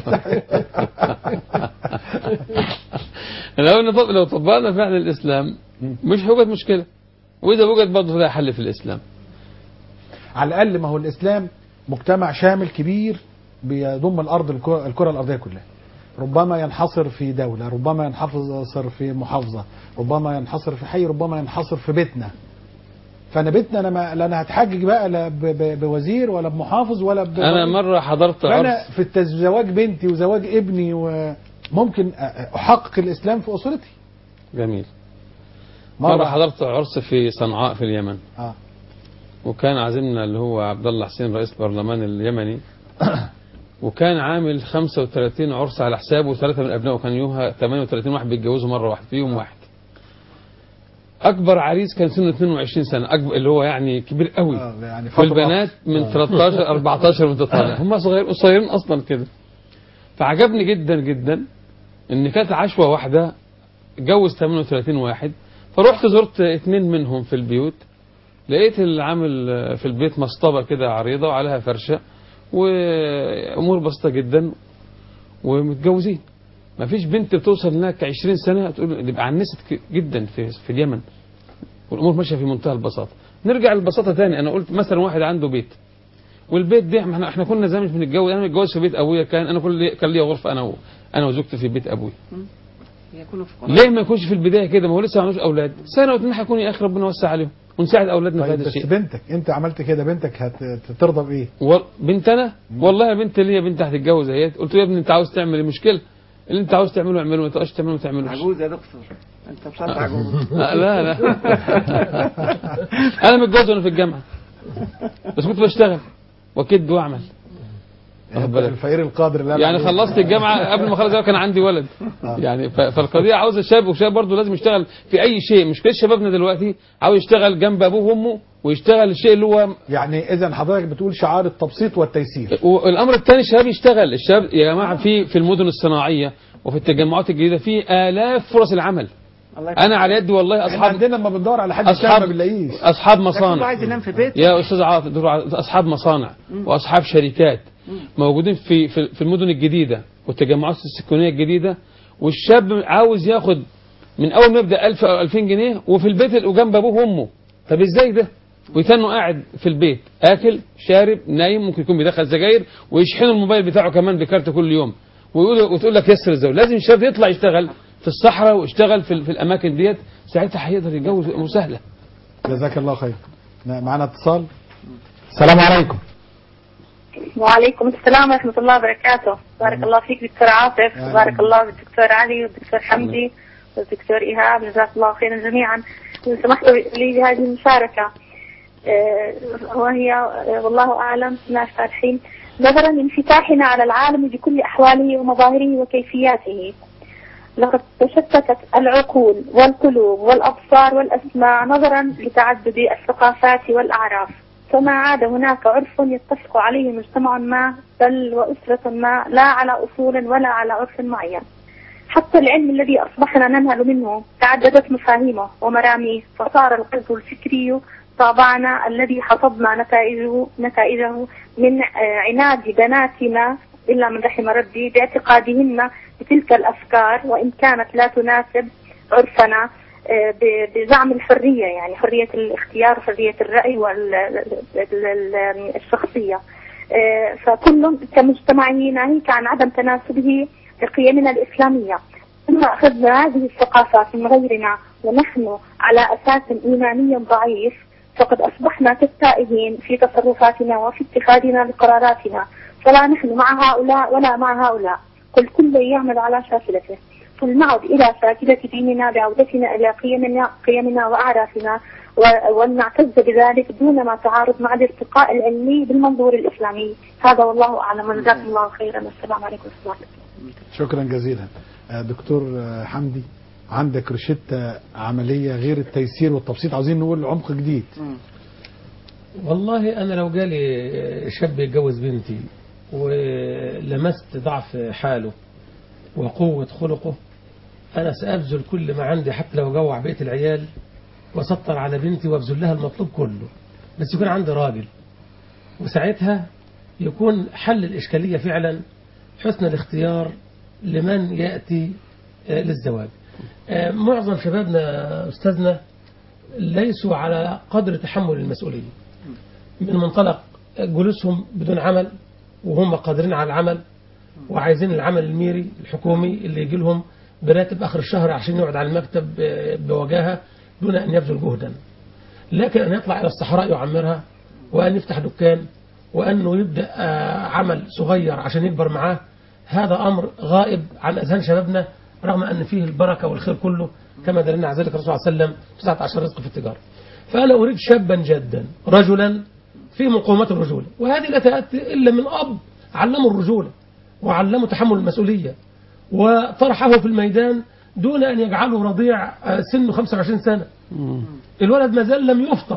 لو نطبق لو طبقنا فعلا الاسلام مش هوجد مشكله واذا وجد برضه لها حل في الاسلام على الأقل ما هو الإسلام مجتمع شامل كبير بيضم الأرض الكرة, الكرة الأرضية كلها ربما ينحصر في دولة ربما ينحصر في محافظة ربما ينحصر في حي ربما ينحصر في بيتنا فأنا بيتنا أنا ما لا أنا هتحجج بقى لا ب- ب- بوزير ولا بمحافظ ولا ب... انا مره حضرت فأنا عرس في التز- زواج بنتي وزواج ابني وممكن أ- أحقق الإسلام في أسرتي جميل مره حضرت عرس في صنعاء في اليمن آه. وكان عازمنا اللي هو عبد الله حسين رئيس البرلمان اليمني وكان عامل 35 عرس على حسابه وثلاثه من ابنائه كان يومها 38 واحد بيتجوزوا مره واحده في يوم واحد اكبر عريس كان سنه 22 سنه اكبر اللي هو يعني كبير قوي آه، يعني فترة- والبنات من 13 14 وانت طالع هم صغير قصيرين اصلا كده فعجبني جدا جدا ان كانت عشوه واحده اتجوز 38 واحد فرحت زرت اثنين منهم في البيوت لقيت اللي عامل في البيت مصطبه كده عريضه وعليها فرشه وامور بسيطه جدا ومتجوزين ما فيش بنت بتوصل هناك 20 سنه تقول يبقى عنست ك- جدا في في اليمن والامور ماشيه في منتهى البساطه نرجع للبساطه تاني انا قلت مثلا واحد عنده بيت والبيت ده احنا احنا كنا زمان مش بنتجوز انا متجوز في بيت ابويا كان انا كل كان ليا غرفه انا و... انا وزوجتي في بيت ابويا يكونوا فقراء ليه ما يكونش في البدايه كده ما هو لسه ما عندوش اولاد سنه واثنين هيكون يا اخي ربنا وسع عليهم ونساعد اولادنا في طيب هذا بس الشيء بنتك انت عملت كده بنتك هترضى بايه و... بنت انا والله يا بنت ليا بنت هتتجوز اهي قلت له يا ابني انت عاوز تعمل ايه مشكله اللي انت عاوز تعمله اعمله ما تقدرش تعمله ما تعملوش عجوز يا دكتور انت مش عارف عجوز آه، لا لا انا متجوز وانا في الجامعه بس كنت بشتغل واكد واعمل واخد بالك؟ الفقير القادر اللي أنا يعني عليه. خلصت الجامعه قبل ما اخلص الجامعه كان عندي ولد يعني ف- فالقضيه عاوزه شاب وشاب برضه لازم يشتغل في اي شيء مشكله شبابنا دلوقتي عاوز يشتغل جنب ابوه وامه ويشتغل الشيء اللي هو يعني اذا حضرتك بتقول شعار التبسيط والتيسير والامر الثاني الشباب يشتغل الشباب يا جماعه في في المدن الصناعيه وفي التجمعات الجديده في الاف فرص العمل الله يكرمك. انا على يدي والله احنا اصحاب عندنا لما بندور على حد يشتغل ما اصحاب بنلاقيش اصحاب ده كله مصانع عايز ينام في بيت يا استاذ عاطف دور على- اصحاب مصانع واصحاب شركات موجودين في في في المدن الجديده والتجمعات السكانيه الجديده والشاب عاوز ياخد من اول ما يبدا 1000 او 2000 جنيه وفي البيت وجنب ابوه وامه طب ازاي ده ويتنوا قاعد في البيت اكل شارب نايم ممكن يكون بيدخل سجاير ويشحنوا الموبايل بتاعه كمان بكارت كل يوم ويقول وتقول لك يسر الزوج لازم الشاب يطلع يشتغل في الصحراء ويشتغل في, في الاماكن ديت ساعتها هيقدر يتجوز امور سهله جزاك الله خير معنا اتصال السلام عليكم وعليكم السلام ورحمة الله وبركاته بارك الله فيك دكتور عاطف أهلا. بارك الله بالدكتور علي والدكتور حمدي والدكتور إيهاب جزاك الله خيرا جميعا إن سمحتوا لي بهذه المشاركة آه، وهي آه، والله أعلم بسم الله الفاتحين نظرا لانفتاحنا على العالم بكل أحواله ومظاهره وكيفياته لقد تشتتت العقول والقلوب والأبصار والأسماع نظرا لتعدد الثقافات والأعراف فما عاد هناك عرف يتفق عليه مجتمع ما بل وأسرة ما لا على أصول ولا على عرف معين حتى العلم الذي أصبحنا ننهل منه تعددت مفاهيمه ومراميه فصار القلب الفكري طابعنا الذي حفظنا نتائجه نتائجه من آه، عناد بناتنا إلا من رحم ربي باعتقادهن بتلك الأفكار وإن كانت لا تناسب عرفنا آه، ب- بزعم الحرية يعني حرية الاختيار وحرية الرأي والشخصية فكل كمجتمعه ناهيك عن عدم تناسبه لقيمنا الإسلامية ثم أخذنا هذه الثقافات من غيرنا ونحن على أساس إيماني ضعيف فقد أصبحنا كالتائهين في تصرفاتنا وفي اتخاذنا لقراراتنا فلا نحن مع هؤلاء ولا مع هؤلاء قل كل يعمل على شاكلته فلنعد إلى شاكلة ديننا بعودتنا إلى قيمنا, قيمنا وأعرافنا و- ولنعتز بذلك دون ما تعارض مع الارتقاء العلمي بالمنظور الإسلامي هذا والله أعلم وجزاكم الله خيرا والسلام عليكم ورحمة الله شكرا جزيلا آه، دكتور آه، حمدي عندك روشتة عملية غير التيسير والتبسيط عاوزين نقول عمق جديد مم. والله أنا لو جالي شاب يتجوز بنتي ولمست ضعف حاله وقوة خلقه أنا سأبذل كل ما عندي حتى لو جوع بيت العيال وسطر على بنتي وابذل لها المطلوب كله بس يكون عندي راجل وساعتها يكون حل الإشكالية فعلا حسن الاختيار لمن يأتي آه، للزواج آه، معظم شبابنا أستاذنا ليسوا على قدر تحمل المسؤولية من منطلق جلوسهم بدون عمل وهم قادرين على العمل وعايزين العمل الميري الحكومي اللي يجي لهم براتب آخر الشهر عشان يقعد على المكتب آه، بوجاهة دون أن يبذل جهدا لكن أن يطلع إلى الصحراء يعمرها وأن يفتح دكان وأنه يبدأ آه، عمل صغير عشان يكبر معاه هذا أمر غائب عن أذهان شبابنا رغم أن فيه البركة والخير كله كما دلنا على ذلك الرسول صلى الله عليه وسلم 19 رزق في التجارة فأنا أريد شابا جدا رجلا في مقومات الرجولة وهذه لا تأتي إلا من أب علمه الرجولة وعلمه تحمل المسؤولية وطرحه في الميدان دون أن يجعله رضيع آه، سنه 25 سنة الولد ما زال لم يفطر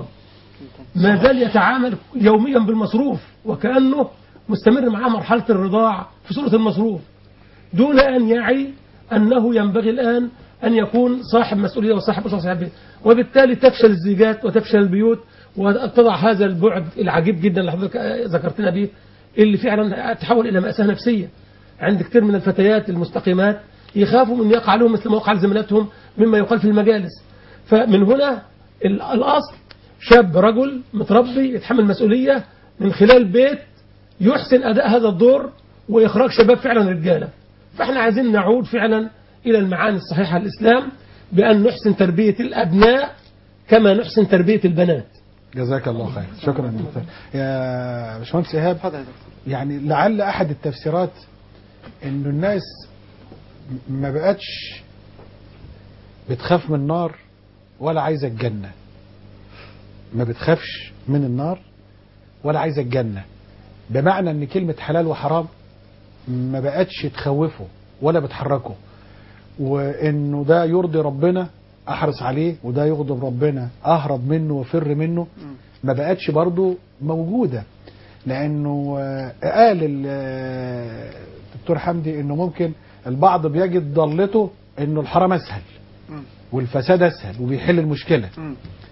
ما زال يتعامل يوميا بالمصروف وكأنه مستمر معاه مرحلة الرضاع في صورة المصروف دون أن يعي أنه ينبغي الآن أن يكون صاحب مسؤولية وصاحب أسرة وصاحب بيت وبالتالي تفشل الزيجات وتفشل البيوت وتضع هذا البعد العجيب جدا اللي حضرتك ذكرتنا به اللي فعلا تحول إلى مأساة نفسية عند كثير من الفتيات المستقيمات يخافوا من يقع لهم مثل ما وقع لزميلاتهم مما يقال في المجالس فمن هنا ال- الأصل شاب رجل متربي يتحمل مسؤولية من خلال بيت يحسن أداء هذا الدور وإخراج شباب فعلا رجالة فإحنا عايزين نعود فعلا إلى المعاني الصحيحة للإسلام بأن نحسن تربية الأبناء كما نحسن تربية البنات جزاك الله خير شكرا يا دكتور يا باشمهندس إيهاب اتفضل يا دكتور يعني لعل أحد التفسيرات إنه الناس ما بقتش بتخاف من النار ولا عايزة الجنة ما بتخافش من النار ولا عايزة الجنة بمعنى ان كلمة حلال وحرام ما بقتش تخوفه ولا بتحركه وانه ده يرضي ربنا احرص عليه وده يغضب ربنا اهرب منه وفر منه ما بقتش برضو موجودة لانه آه، قال ال- آه، الدكتور حمدي انه ممكن البعض بيجد ضلته انه الحرام اسهل مم. والفساد اسهل وبيحل المشكله مم.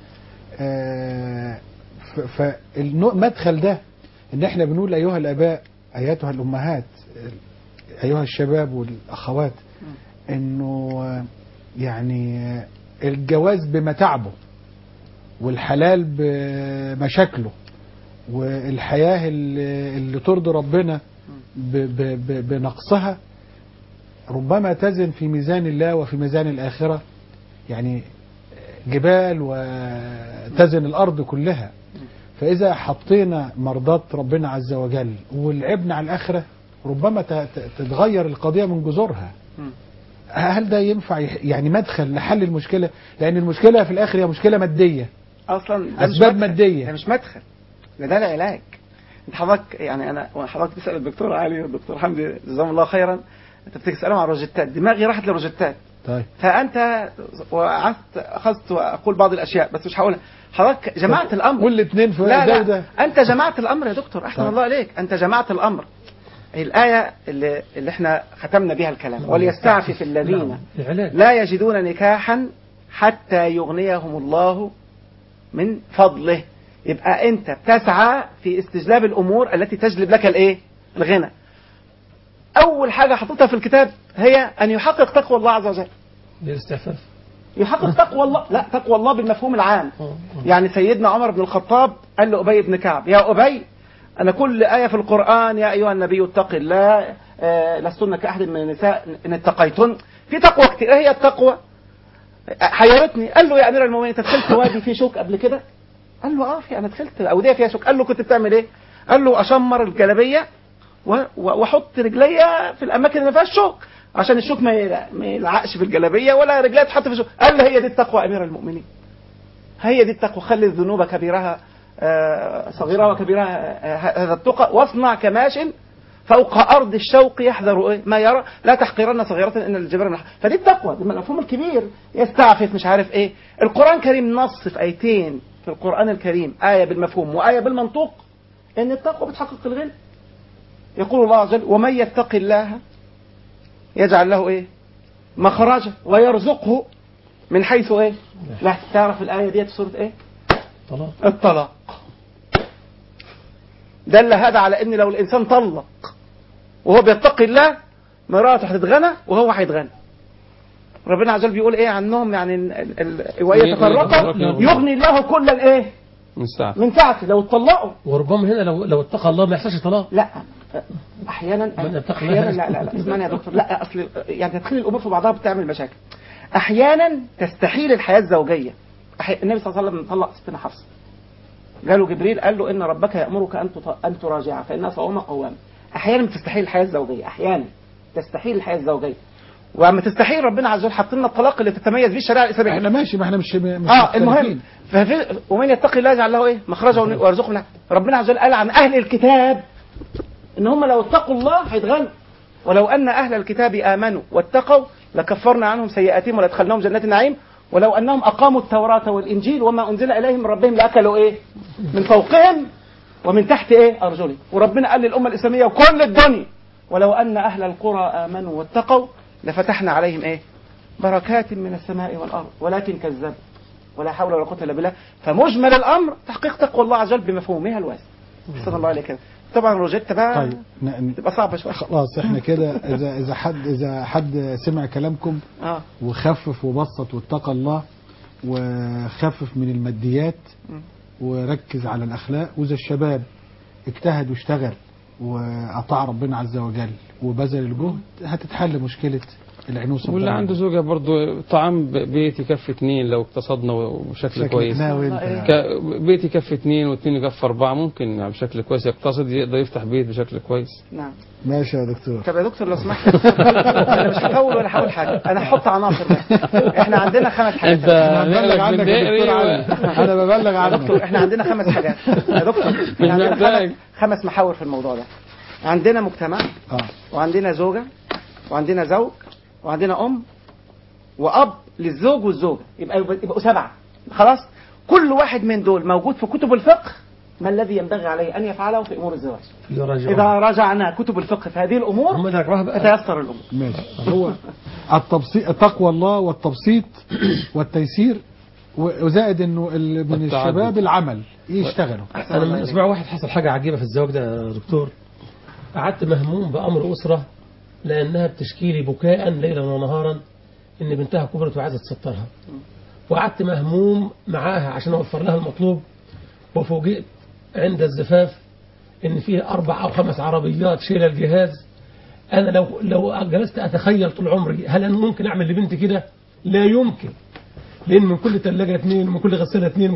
آه، ف- فالمدخل ده ان احنا بنقول ايها الاباء ايتها الامهات ايها الشباب والاخوات انه آه، يعني آه، الجواز بمتاعبه والحلال بمشاكله والحياه اللي اللي ترضي ربنا ب- ب- ب- بنقصها ربما تزن في ميزان الله وفي ميزان الآخرة يعني جبال وتزن الأرض كلها فإذا حطينا مرضات ربنا عز وجل ولعبنا على الآخرة ربما ت- ت- تتغير القضية من جذورها مم. هل ده ينفع يح- يعني مدخل لحل المشكلة لأن المشكلة في الآخر هي مشكلة مادية اصلا ده مش أسباب مدخل. مادية. ده مش مدخل ده ده العلاج انت حضرتك يعني انا حضرتك تسال الدكتور علي والدكتور حمدي جزاهم الله خيرا انت بتسالهم عن الروجيتات دماغي راحت للروجيتات طيب فانت وقعدت اخذت واقول بعض الاشياء بس مش هقولها حضرتك جمعت الامر والاثنين في لا ده لا وده انت جمعت الامر يا دكتور احسن طيب. الله عليك انت جمعت الامر الآية اللي, اللي احنا ختمنا بها الكلام وليستعفف الذين نعم. العلاج لا يجدون نكاحا حتى يغنيهم الله من فضله يبقى انت بتسعى في استجلاب الامور التي تجلب لك الايه الغنى اول حاجة حطيتها في الكتاب هي ان يحقق تقوى الله عز وجل للاستعفاف يحقق تقوى الله لا تقوى الله بالمفهوم العام آه، آه. يعني سيدنا عمر بن الخطاب قال لأبي بن كعب يا أبي أنا كل آية في القرآن يا أيها النبي اتق الله آه، لستن كأحد من النساء إن اتقيتن في تقوى كتير إيه هي التقوى حيرتني قال له يا أمير المؤمنين أنت دخلت وادي فيه شوك قبل كده قال له اه في انا دخلت اوديه فيها شوك قال له كنت بتعمل ايه قال له اشمر الجلابيه و- و- واحط رجليا في الاماكن اللي ما فيهاش شوك عشان الشوك ما يلع- ما يلعقش في الجلابيه ولا رجليا تتحط في الشوك قال له هي دي التقوى يا امير المؤمنين هي دي التقوى خلي الذنوب كبيرها آه، صغيرها وكبيرها آه، هذا التقى واصنع كماش فوق ارض الشوق يحذر ايه ما يرى لا تحقرن صغيره ان الجبال من فدي التقوى ده من المفهوم الكبير يستعفف مش عارف ايه القران الكريم نص في ايتين في القران الكريم ايه بالمفهوم وايه بالمنطوق ان التقوى بتحقق الغنى يقول الله عز وجل ومن يتق الله يجعل له ايه مخرجا ويرزقه من حيث ايه لا تعرف الايه ديت في سوره ايه طلاق الطلاق دل هذا على ان لو الانسان طلق وهو بيتقي الله مراته هتتغنى وهو هيتغنى ربنا عز وجل بيقول ايه عنهم يعني ال- ال- ال- وان يتفرقوا يغني الله كل الايه من ساعة من سعته لو اتطلقوا وربما هنا لو لو اتقى الله ما يحصلش طلاق لا احيانا من يتقي الله احيانا لا لا لا اسمعني يا دكتور لا اصل يعني تدخل الامور في بعضها بتعمل مشاكل احيانا تستحيل الحياه الزوجيه أحي... النبي صلى الله عليه وسلم طلق ستنا حفصه قالوا جبريل قال له ان ربك يامرك ان تط... ان تراجعها فانها صوامه قوامه احيانا بتستحيل الحياه الزوجيه احيانا تستحيل الحياه الزوجيه واما تستحيل ربنا عز وجل حط لنا الطلاق اللي تتميز به الشريعه الاسلاميه احنا ماشي ما احنا مش مش اه المهم مختلفين. ففي ومن يتقي الله يجعل له ايه مخرجا ويرزقه من ربنا عز وجل قال عن اهل الكتاب ان هم لو اتقوا الله هيتغنوا ولو ان اهل الكتاب امنوا واتقوا لكفرنا عنهم سيئاتهم ولادخلناهم جنات النعيم ولو انهم اقاموا التوراه والانجيل وما انزل اليهم من ربهم لاكلوا ايه من فوقهم ومن تحت ايه ارجلهم وربنا قال للامه الاسلاميه وكل الدنيا ولو ان اهل القرى امنوا واتقوا لفتحنا عليهم ايه بركات من السماء والارض ولكن كذبوا ولا حول ولا قوه الا بالله فمجمل الامر تحقيق تقوى الله عز وجل بمفهومها الواسع صلى الله عليه كده طبعا روجيتا بقى طيب ن- ن- تبقى صعبه شويه خلاص احنا كده اذا اذا حد اذا حد سمع كلامكم اه وخفف وبسط واتقى الله وخفف من الماديات م. وركز على الاخلاق واذا الشباب اجتهد واشتغل واطاع ربنا عز وجل وبذل الجهد هتتحل مشكله العنوسه واللي بتاعنا. عنده زوجة برضه طعام ب- بيت يكفي اتنين لو اقتصدنا بشكل شكلك كويس ناوي والله انت ك- بيت يكفي اتنين واتنين يكفي أربعة ممكن يعني بشكل كويس يقتصد يقدر يفتح بيت بشكل كويس نعم ماشي يا دكتور طب يا دكتور لو سمحت انا مش هطول ولا هقول حاجه انا هحط عناصر بس احنا عندنا خمس حاجات انت انا ببلغ نقلك عنك من يا دكتور دائري علي و- انا ببلغ يا دكتور عنك احنا عندنا خمس حاجات يا دكتور احنا عندنا محتاج. خمس, خمس محاور في الموضوع ده عندنا مجتمع اه وعندنا زوجة وعندنا زوج وعندنا أم وأب للزوج والزوجة يبقى يبقوا سبعة خلاص كل واحد من دول موجود في كتب الفقه ما الذي ينبغي عليه أن يفعله في أمور الزواج إذا رجعوا إذا راجعنا كتب الفقه في هذه الأمور هم ذكرها بقى تتيسر الأمور ماشي هو التبسيط تقوى الله والتبسيط والتيسير وزائد انه ال- من والتعدد. الشباب العمل يشتغلوا انا من اسبوع واحد حصل حاجه عجيبه في الزواج ده يا دكتور قعدت مهموم بامر اسره لانها بتشكي لي بكاء ليلا ونهارا ان بنتها كبرت وعايزه تسترها وقعدت مهموم معاها عشان اوفر لها المطلوب وفوجئت عند الزفاف ان فيه اربع او خمس عربيات شيله الجهاز انا لو لو جلست اتخيل طول عمري هل انا ممكن اعمل لبنتي كده؟ لا يمكن لان من كل ثلاجه اثنين ومن كل غساله اثنين ومن كل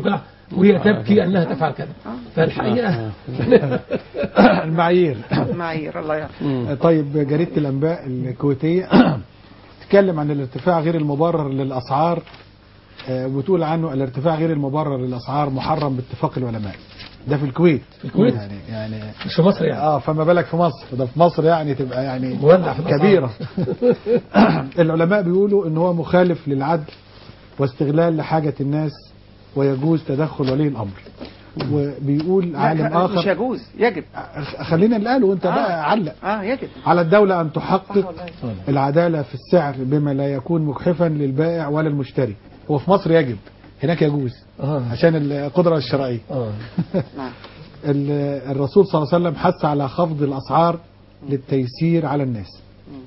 وهي تبكي أنها تفعل كذا فالحقيقة المعايير معايير الله يعافيك مم. طيب جريدة الأنباء الكويتية تتكلم عن الارتفاع غير المبرر للأسعار آه، وتقول عنه الارتفاع غير المبرر للأسعار محرم باتفاق العلماء ده في الكويت في الكويت؟ يعني يعني مش في مصر يعني اه فما بالك في مصر ده في مصر يعني تبقى يعني مولع في الأسعار. كبيرة العلماء بيقولوا ان هو مخالف للعدل واستغلال لحاجة الناس ويجوز تدخل ولي الأمر وبيقول عالم لا، مش آخر يجوز يجب خلينا اللي قاله وانت آه. بقى علق اه يجب على الدولة أن صح تحقق والله. العدالة في السعر بما لا يكون مجحفا للبائع ولا المشتري هو في مصر يجب هناك يجوز آه. عشان القدرة الشرعية آه. نعم ال- الرسول صلى الله عليه وسلم حث على خفض الأسعار للتيسير على الناس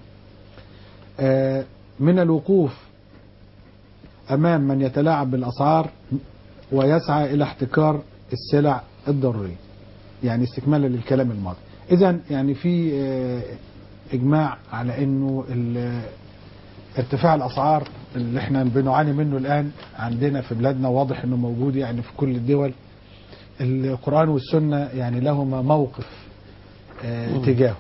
آه، من الوقوف أمام من يتلاعب بالأسعار ويسعى إلى احتكار السلع الضرورية يعني استكمالا للكلام الماضي إذا يعني في آه، إجماع على أنه ال- ارتفاع الأسعار اللي احنا بنعاني منه الآن عندنا في بلادنا واضح أنه موجود يعني في كل الدول القرآن والسنة يعني لهما موقف آه، تجاهه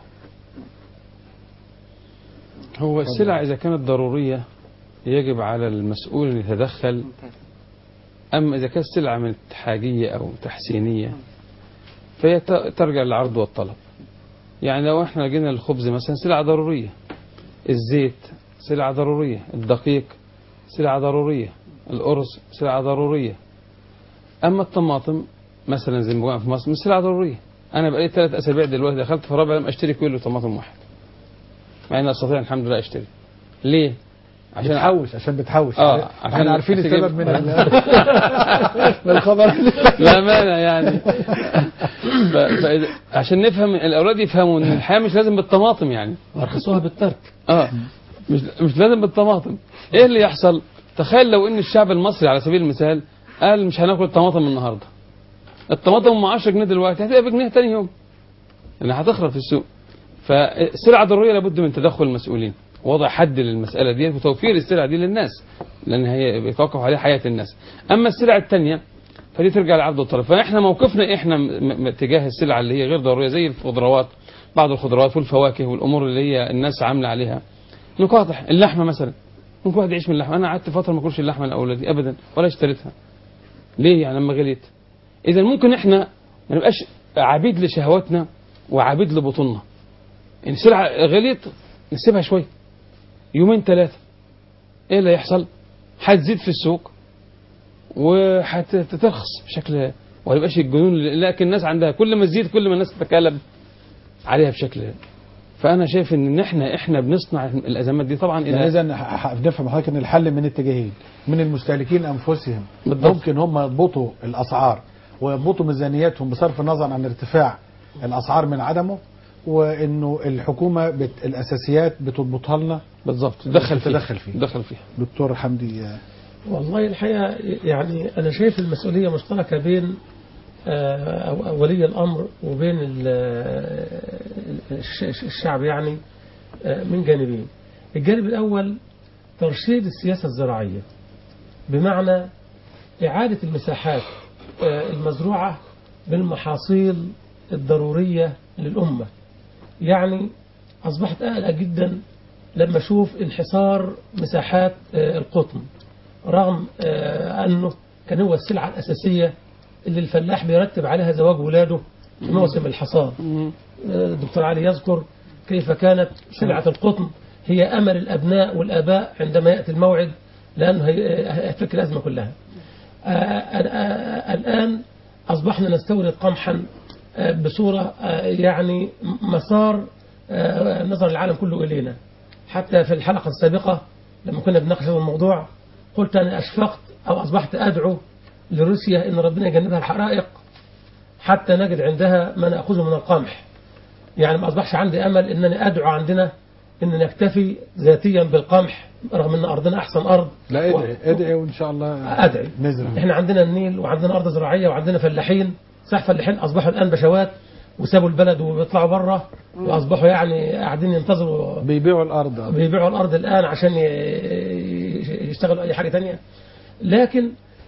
هو السلع إذا كانت ضرورية يجب على المسؤول أن يتدخل ممتاز أما إذا كانت سلعة من حاجية أو تحسينية فهي ت- ترجع للعرض والطلب يعني لو احنا لقينا الخبز مثلا سلعة ضرورية الزيت سلعة ضرورية الدقيق سلعة ضرورية الأرز سلعة ضرورية أما الطماطم مثلا زي ما بقول في مصر مش سلعة ضرورية أنا بقالي ثلاث أسابيع دلوقتي دخلت في رابع لم أشتري كيلو طماطم واحد مع إني أستطيع الحمد لله أشتري ليه؟ عشان بتحوش عشان بتحوش آه، يعني عشان احنا عارفين عشان السبب يجيب- من ال- من الخبر لا مانع يعني ف... فإذا... عشان نفهم الاولاد يفهموا ان الحياه مش لازم بالطماطم يعني وارخصوها بالترك اه مش مش لازم بالطماطم ايه اللي يحصل تخيل لو ان الشعب المصري على سبيل المثال قال مش هناكل الطماطم النهارده الطماطم ام 10 جنيه دلوقتي هتبقى بجنيه تاني يوم لانها هتخرب في السوق فالسلعه ضروريه لابد من تدخل المسؤولين وضع حد للمساله دي وتوفير السلع دي للناس لان هي بيتوقف عليها حياه الناس اما السلع الثانيه فدي ترجع لعرض والطلب فاحنا موقفنا احنا م- م- تجاه السلع اللي هي غير ضروريه زي الخضروات بعض الخضروات والفواكه والامور اللي هي الناس عامله عليها نقاطح اللحمه مثلا ممكن واحد يعيش من اللحمه انا قعدت فتره ما اكلش اللحمه لاولادي ابدا ولا اشتريتها ليه يعني لما غليت اذا ممكن احنا ما نبقاش عبيد لشهواتنا وعبيد لبطوننا ان سلعه غليت نسيبها شويه يومين ثلاثه ايه اللي هيحصل هتزيد في السوق وهترخص بشكل وما يبقاش الجنون لكن الناس عندها كل ما تزيد كل ما الناس تتكلم عليها بشكل فانا شايف ان احنا احنا بنصنع الازمات دي طبعا يعني الى اذا نفهم حضرتك ان الحل من اتجاهين من المستهلكين انفسهم بالضبط. ممكن هم يضبطوا الاسعار ويضبطوا ميزانياتهم بصرف النظر عن ارتفاع الاسعار من عدمه وانه الحكومه بت... الاساسيات بتضبطها لنا بالظبط تدخل فيها تدخل فيها. تدخل فيها دكتور حمدي آه، والله الحقيقة يعني أنا شايف المسؤولية مشتركة بين آه، أو- أو ولي الأمر وبين ال- الش- الشعب يعني آه، من جانبين الجانب الأول ترشيد السياسة الزراعية بمعنى إعادة المساحات آه، المزروعة بالمحاصيل الضرورية للأمة يعني أصبحت أقلق جدا لما أشوف انحصار مساحات آه، القطن رغم آه، أنه كان هو السلعة الأساسية اللي الفلاح بيرتب عليها زواج ولاده في موسم الحصاد آه، الدكتور علي يذكر كيف كانت سلعة القطن هي أمل الأبناء والآباء عندما يأتي الموعد لأنه هي- هيفك الأزمة كلها آه، آه، آه، الآن أصبحنا نستورد قمحا آه، بصورة آه، يعني مسار آه، نظر العالم كله إلينا حتى في الحلقة السابقة لما كنا بنناقش هذا الموضوع قلت أنا أشفقت أو أصبحت أدعو لروسيا إن ربنا يجنبها الحرائق حتى نجد عندها ما نأخذه من القمح يعني ما أصبحش عندي أمل أنني أدعو عندنا أن نكتفي ذاتيا بالقمح رغم أن أرضنا أحسن أرض لا ادعي ادعي وان شاء الله أدعي نزرع احنا عندنا النيل وعندنا أرض زراعية وعندنا فلاحين صح فلاحين أصبحوا الآن بشوات وسابوا البلد وبيطلعوا بره وأصبحوا يعني قاعدين ينتظروا بيبيعوا الارض بيبيعوا الأرض الآن عشان ي- يشتغلوا أي حاجة تانية لكن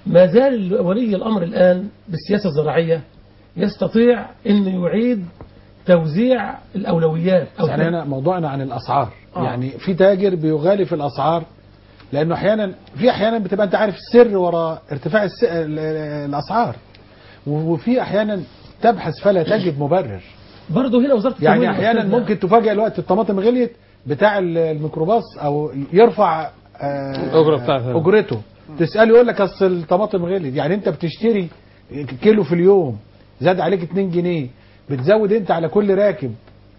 ما زال ولي الأمر الآن بالسياسة الزراعية يستطيع أن يعيد توزيع الأولويات أو يعني هنا موضوعنا عن الاسعار آه. يعني في تاجر بيغالي في الاسعار لانه احيانا في احيانا بتبقى انت عارف السر وراء ارتفاع الس... ال- ال- الاسعار وفي احيانا تبحث فلا تجد مبرر برضه هنا وزارة يعني التموين احيانا أستاذنا. ممكن تفاجئ الوقت الطماطم غليت بتاع ال- الميكروباص او يرفع آه، الأجرة بتاعتها. اجرته تساله يقول لك اصل الطماطم غليت يعني انت بتشتري كيلو في اليوم زاد عليك 2 جنيه بتزود انت على كل راكب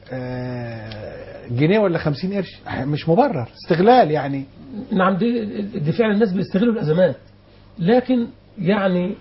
آه، جنيه ولا 50 قرش مش مبرر استغلال يعني نعم دي, دي فعلا الناس بيستغلوا الأزمات لكن يعني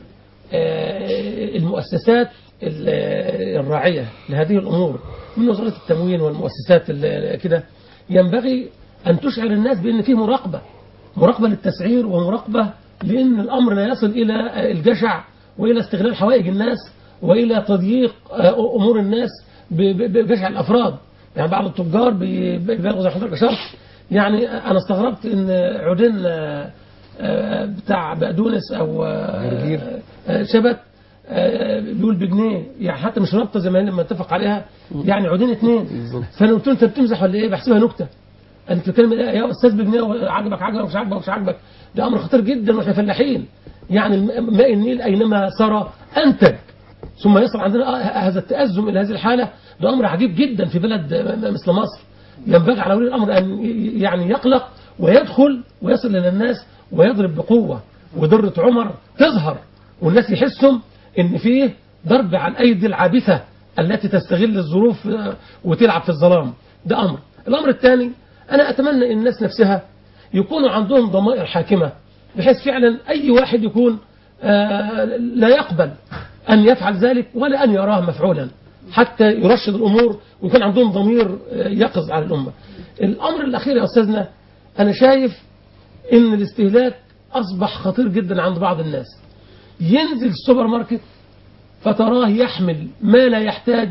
آه، المؤسسات ال- آه، الراعية لهذه الأمور من وزارة التموين والمؤسسات ال- كده ينبغي أن تشعر الناس بأن في مراقبة مراقبة للتسعير ومراقبة لأن الأمر لا يصل إلى الجشع وإلى استغلال حوائج الناس وإلى تضييق آه، أمور الناس ب- ب- بجشع الأفراد يعني بعض التجار بي- بيبالغوا زي حضرتك أشرت يعني أنا استغربت إن عودين آه، آه، بتاع بقدونس أو آه، جرجير. آه، شبت آه، بيقول بجنيه يعني حتى مش رابطه زي ما لما اتفق عليها يعني عودين اثنين فانا قلت له انت بتمزح ولا ايه بحسبها نكته انت بتتكلم إيه؟ يا استاذ بجنيه عجبك عجبك مش عجبك مش عجبك ده امر خطير جدا واحنا فلاحين يعني الم- ماء النيل اينما سرى انتج ثم يصل عندنا آه هذا التأزم إلى هذه الحالة ده أمر عجيب جدا في بلد مثل مصر ينبغي على ولي الأمر أن ي- يعني يقلق ويدخل ويصل إلى الناس ويضرب بقوة وضرة عمر تظهر والناس يحسهم إن فيه ضرب على الأيدي العابثة التي تستغل الظروف آه، وتلعب في الظلام ده أمر الأمر الثاني أنا أتمنى إن الناس نفسها يكونوا عندهم ضمائر حاكمة بحيث فعلا أي واحد يكون آه، لا يقبل أن يفعل ذلك ولا أن يراه مفعولا حتى يرشد الأمور ويكون عندهم ضمير آه، يقظ على الأمة الأمر الأخير يا أستاذنا أنا شايف إن الاستهلاك أصبح خطير جدا عند بعض الناس ينزل السوبر ماركت فتراه يحمل ما لا يحتاج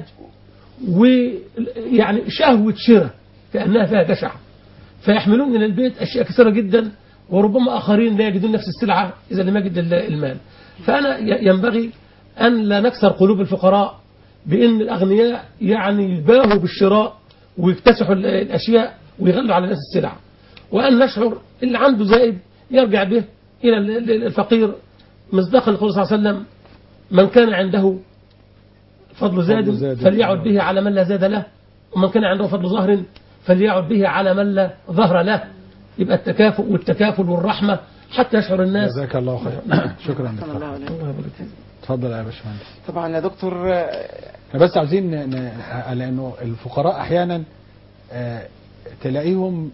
ويعني شهوة شراء كأنها فيها جشع فيحملون إلى البيت أشياء كثيرة جدا وربما آخرين لا يجدون نفس السلعة إذا لم يجد ال- المال فأنا ي- ينبغي أن لا نكسر قلوب الفقراء بأن الأغنياء يعني يباهوا بالشراء ويكتسحوا ال- الأشياء ويغلوا على الناس السلع وأن نشعر اللي عنده زائد يرجع به إلى ال- ال- الفقير مصداقا لقول صلى الله عليه وسلم من كان عنده فضل زاد فضل زاد. فليعد به على من لا زاد له ومن كان عنده فضل ظهر فليعد به على من لا ظهر له يبقى التكافؤ والتكافل والرحمة حتى يشعر الناس جزاك الله خير شكرا أحسن الله عليك. اتفضل يا باشمهندس طبعا يا دكتور آه، احنا بس عاوزين ن- ن- لانه الفقراء احيانا آه، تلاقيهم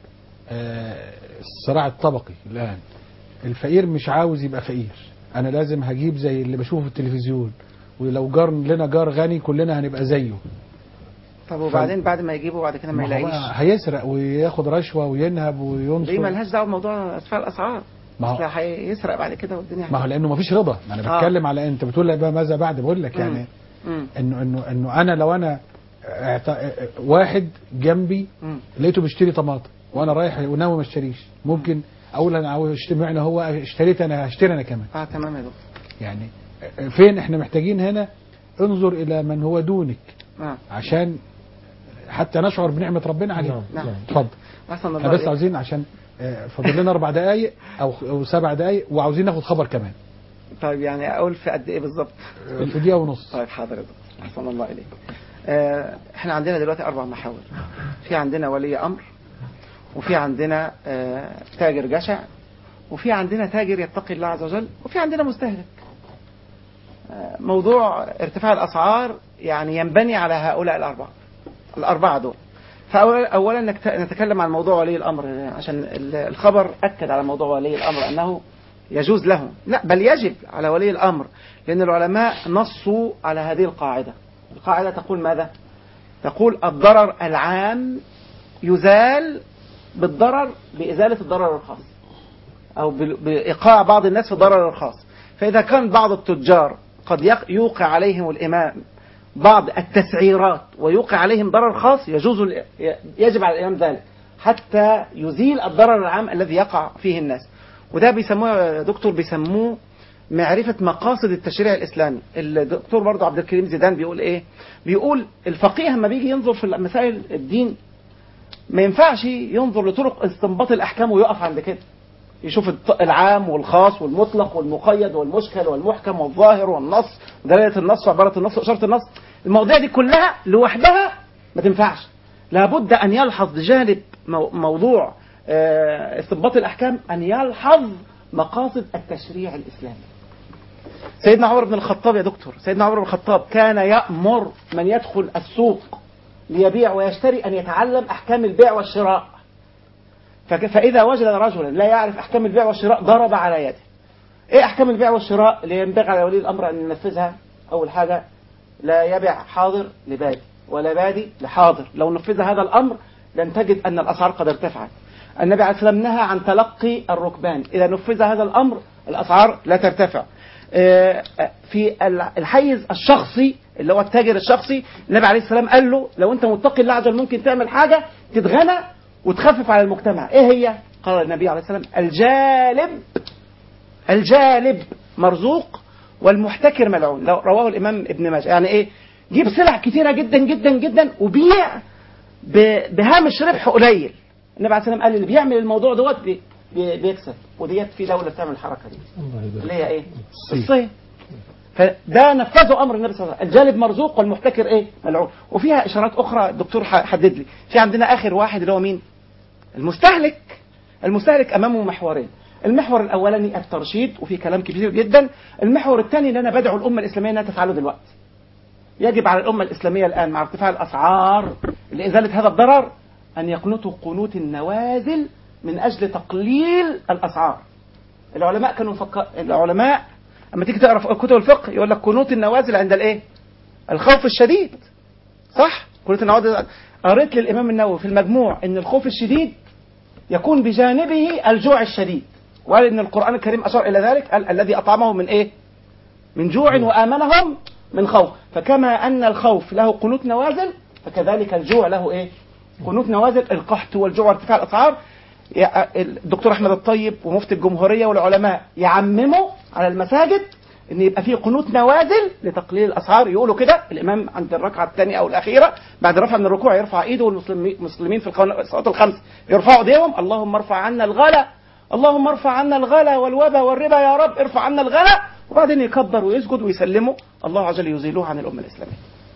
آه، الصراع الطبقي الان الفقير مش عاوز يبقى فقير انا لازم هجيب زي اللي بشوفه في التلفزيون ولو جار لنا جار غني كلنا هنبقى زيه طب وبعدين بعد ما يجيبه بعد كده ما ما هو يلاقيش هيسرق وياخد رشوه وينهب دي وينصب ملهاش دعوه بموضوع ارتفاع الاسعار ما هو- أصل هيسرق بعد كده والدنيا ما هو لانه ما فيش رضا ما انا آه. بتكلم على انت بتقول لي بقى ماذا بعد بقول لك مم. يعني مم. انه انه انه انا لو انا اعت- واحد جنبي مم. لقيته بيشتري طماطم وانا رايح وناوي ما اشتريش ممكن اقول انا عاوز اشتري معنى هو اشتريت انا هشتري انا كمان اه تمام يا دكتور يعني فين احنا محتاجين هنا انظر الى من هو دونك اه عشان حتى نشعر بنعمة ربنا عليه نعم. نعم. اتفضل احسن الله احنا بس عليك. عاوزين عشان آه، فاضل لنا اربع دقائق او او سبع دقائق وعاوزين ناخد خبر كمان طيب يعني اقول في قد ايه بالظبط في دقيقة ونص طيب حاضر يا دكتور احسن الله اليك آه احنا عندنا دلوقتي اربع محاور في عندنا ولي امر وفي عندنا آه تاجر جشع وفي عندنا تاجر يتقي الله عز وجل وفي عندنا مستهلك آه موضوع ارتفاع الاسعار يعني ينبني على هؤلاء الاربعه الاربعه دول فاولا اولا نكت- نتكلم عن موضوع ولي الامر عشان ال- الخبر اكد على موضوع ولي الامر انه يجوز له لا بل يجب على ولي الامر لان العلماء نصوا على هذه القاعده القاعده تقول ماذا تقول الضرر العام يزال بالضرر بازاله الضرر الخاص او بال- بايقاع بعض الناس في الضرر الخاص فاذا كان بعض التجار قد يق- يوقع عليهم الامام بعض التسعيرات ويوقع عليهم ضرر خاص يجوز ال- يجب على الامام ذلك حتى يزيل الضرر العام الذي يقع فيه الناس وده بيسموه يا دكتور بيسموه معرفة مقاصد التشريع الإسلامي الدكتور برضو عبد الكريم زيدان بيقول إيه بيقول الفقيه لما بيجي ينظر في مسائل الدين ما ينفعش ينظر لطرق استنباط الأحكام ويقف عند كده يشوف الط- العام والخاص والمطلق والمقيد والمشكل والمحكم والظاهر والنص دلالة النص وعبارة النص وإشارة النص المواضيع دي كلها لوحدها ما تنفعش لابد أن يلحظ بجانب مو- موضوع آه، استنباط الأحكام أن يلحظ مقاصد التشريع الإسلامي سيدنا عمر بن الخطاب يا دكتور سيدنا عمر بن الخطاب كان يأمر من يدخل السوق ليبيع ويشتري أن يتعلم أحكام البيع والشراء فك- فإذا وجد رجلا لا يعرف أحكام البيع والشراء ضرب على يده إيه أحكام البيع والشراء اللي ينبغي على ولي الأمر أن ينفذها أول حاجة لا يبيع حاضر لبادي ولا بادي لحاضر لو نفذ هذا الأمر لن تجد أن الأسعار قد ارتفعت النبي عليه الصلاة والسلام نهى عن تلقي الركبان إذا نفذ هذا الأمر الأسعار لا ترتفع آه، في الحيز الشخصي اللي هو التاجر الشخصي النبي عليه السلام قال له لو انت متقي الله عز وجل ممكن تعمل حاجه تتغنى وتخفف على المجتمع ايه هي قال النبي عليه السلام الجالب الجالب مرزوق والمحتكر ملعون لو رواه الامام ابن ماجه يعني ايه جيب سلع كتيره جدا جدا جدا وبيع ب- بهامش ربح قليل النبي عليه السلام قال اللي بيعمل الموضوع دوت بي- بي- بيكسب وديت في دوله بتعمل الحركه دي الله يبارك اللي هي ايه الصيد فده نفذه امر النبي صلى الله عليه وسلم الجالب مرزوق والمحتكر ايه ملعون وفيها اشارات اخرى الدكتور ح- حدد لي في عندنا اخر واحد اللي هو مين المستهلك المستهلك امامه محورين المحور الاولاني الترشيد وفي كلام كبير جدا المحور الثاني اللي انا بدعو الامه الاسلاميه انها تفعله دلوقتي يجب على الامه الاسلاميه الان مع ارتفاع الاسعار لازاله هذا الضرر ان يقنطوا قنوت النوازل من اجل تقليل الاسعار العلماء كانوا فكر... العلماء اما تيجي تقرا في كتب الفقه يقول لك قنوت النوازل عند الايه الخوف الشديد صح قنوت النوازل قريت للامام النووي في المجموع ان الخوف الشديد يكون بجانبه الجوع الشديد وقال ان القران الكريم اشار الى ذلك قال الذي اطعمهم من ايه من جوع وامنهم من خوف فكما ان الخوف له قنوت نوازل فكذلك الجوع له ايه قنوت نوازل القحط والجوع وارتفاع الاسعار يا- الدكتور احمد الطيب ومفتي الجمهوريه والعلماء يعمموا على المساجد ان يبقى فيه قنوت نوازل لتقليل الاسعار يقولوا كده الامام عند الركعه الثانيه او الاخيره بعد رفع من الركوع يرفع ايده والمسلمين في القون- الصلاه الخمس يرفعوا ايديهم اللهم ارفع عنا الغلا اللهم ارفع عنا الغلا والوبا والربا يا رب ارفع عنا الغلا وبعدين يكبر ويسجد ويسلموا الله عز وجل يزيلوه عن الامه الاسلاميه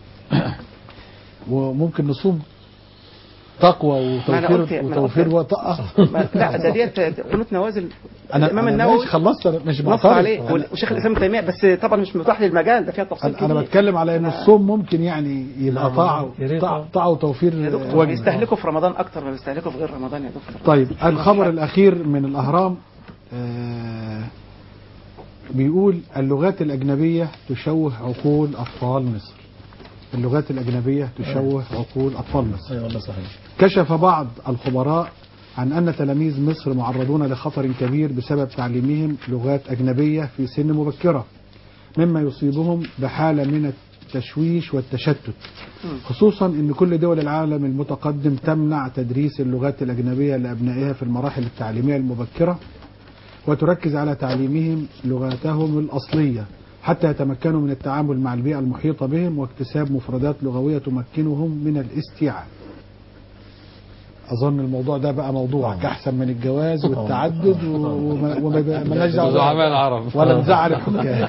وممكن نصوم تقوى ما أنا وتوفير قلت- ما أنا وتوفير قلت- وطاقة ما- لا ده ديت قنوت نوازل انا الامام أنا النووي ماشي خلصت أنا مش نص معترض عليه أنا- وشيخ الاسلام ابن تيميه بس طبعا مش متاح للمجال ده فيها تفصيل انا أنا كتير بتكلم على ان الصوم ممكن يعني يبقى نعم. طاعه يا ريت. طاعه طاعة وتوفير يا دكتور وجه بيستهلكوا في رمضان اكتر ما بيستهلكوا في غير رمضان يا دكتور طيب الخبر الأخير من الأهرام آه، بيقول اللغات الأجنبية تشوه عقول أطفال مصر اللغات الأجنبية تشوه عقول أطفال مصر اي والله صحيح كشف بعض الخبراء عن أن تلاميذ مصر معرضون لخطر كبير بسبب تعليمهم لغات أجنبية في سن مبكرة مما يصيبهم بحالة من التشويش والتشتت خصوصا أن كل دول العالم المتقدم تمنع تدريس اللغات الأجنبية لأبنائها في المراحل التعليمية المبكرة وتركز على تعليمهم لغاتهم الأصلية حتى يتمكنوا من التعامل مع البيئة المحيطة بهم واكتساب مفردات لغوية تمكنهم من الاستيعاب أظن الموضوع ده بقى موضوعك أحسن من الجواز والتعدد ومالناش دعوة زعماء العرب ولا نزعل الحكام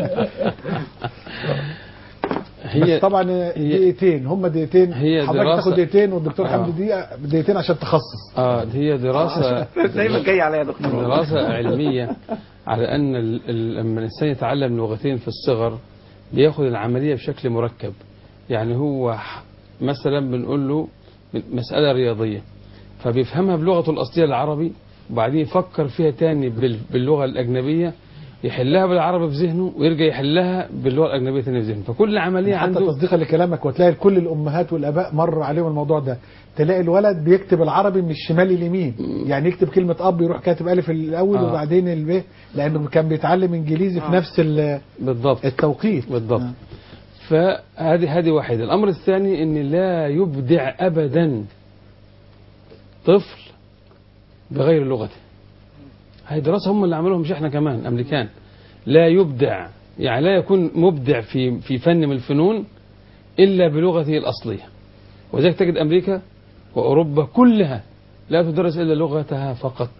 هي بس طبعا دقيقتين هم دقيقتين هي حضرتك دراسة- تاخد دقيقتين والدكتور آه. حمدي دقيقة دقيقتين عشان تخصص اه هي دراسة دايما جاي عليا يا دكتور دراسة علمية على أن ال- ال- لما الإنسان يتعلم لغتين في الصغر بياخد العملية بشكل مركب يعني هو ح- مثلا بنقول له مسألة رياضية فبيفهمها بلغته الأصلية العربي وبعدين يفكر فيها تاني بال- باللغة الأجنبية يحلها بالعربي في ذهنه ويرجع يحلها باللغة الأجنبية تاني في ذهنه فكل عملية حتى عنده تصديقا لكلامك وتلاقي كل الامهات والاباء مر عليهم الموضوع ده تلاقي الولد بيكتب العربي من الشمال لليمين يعني يكتب كلمه اب يروح كاتب الف الاول آه. وبعدين الب لانه كان بيتعلم انجليزي في آه. نفس ال- بالضبط التوقيت بالضبط آه. فهذه هذه واحدة الأمر الثاني أن لا يبدع أبدا طفل بغير لغته هذه دراسة هم اللي عملوها مش احنا كمان أمريكان لا يبدع يعني لا يكون مبدع في في فن من الفنون إلا بلغته الأصلية وذلك تجد أمريكا وأوروبا كلها لا تدرس إلا لغتها فقط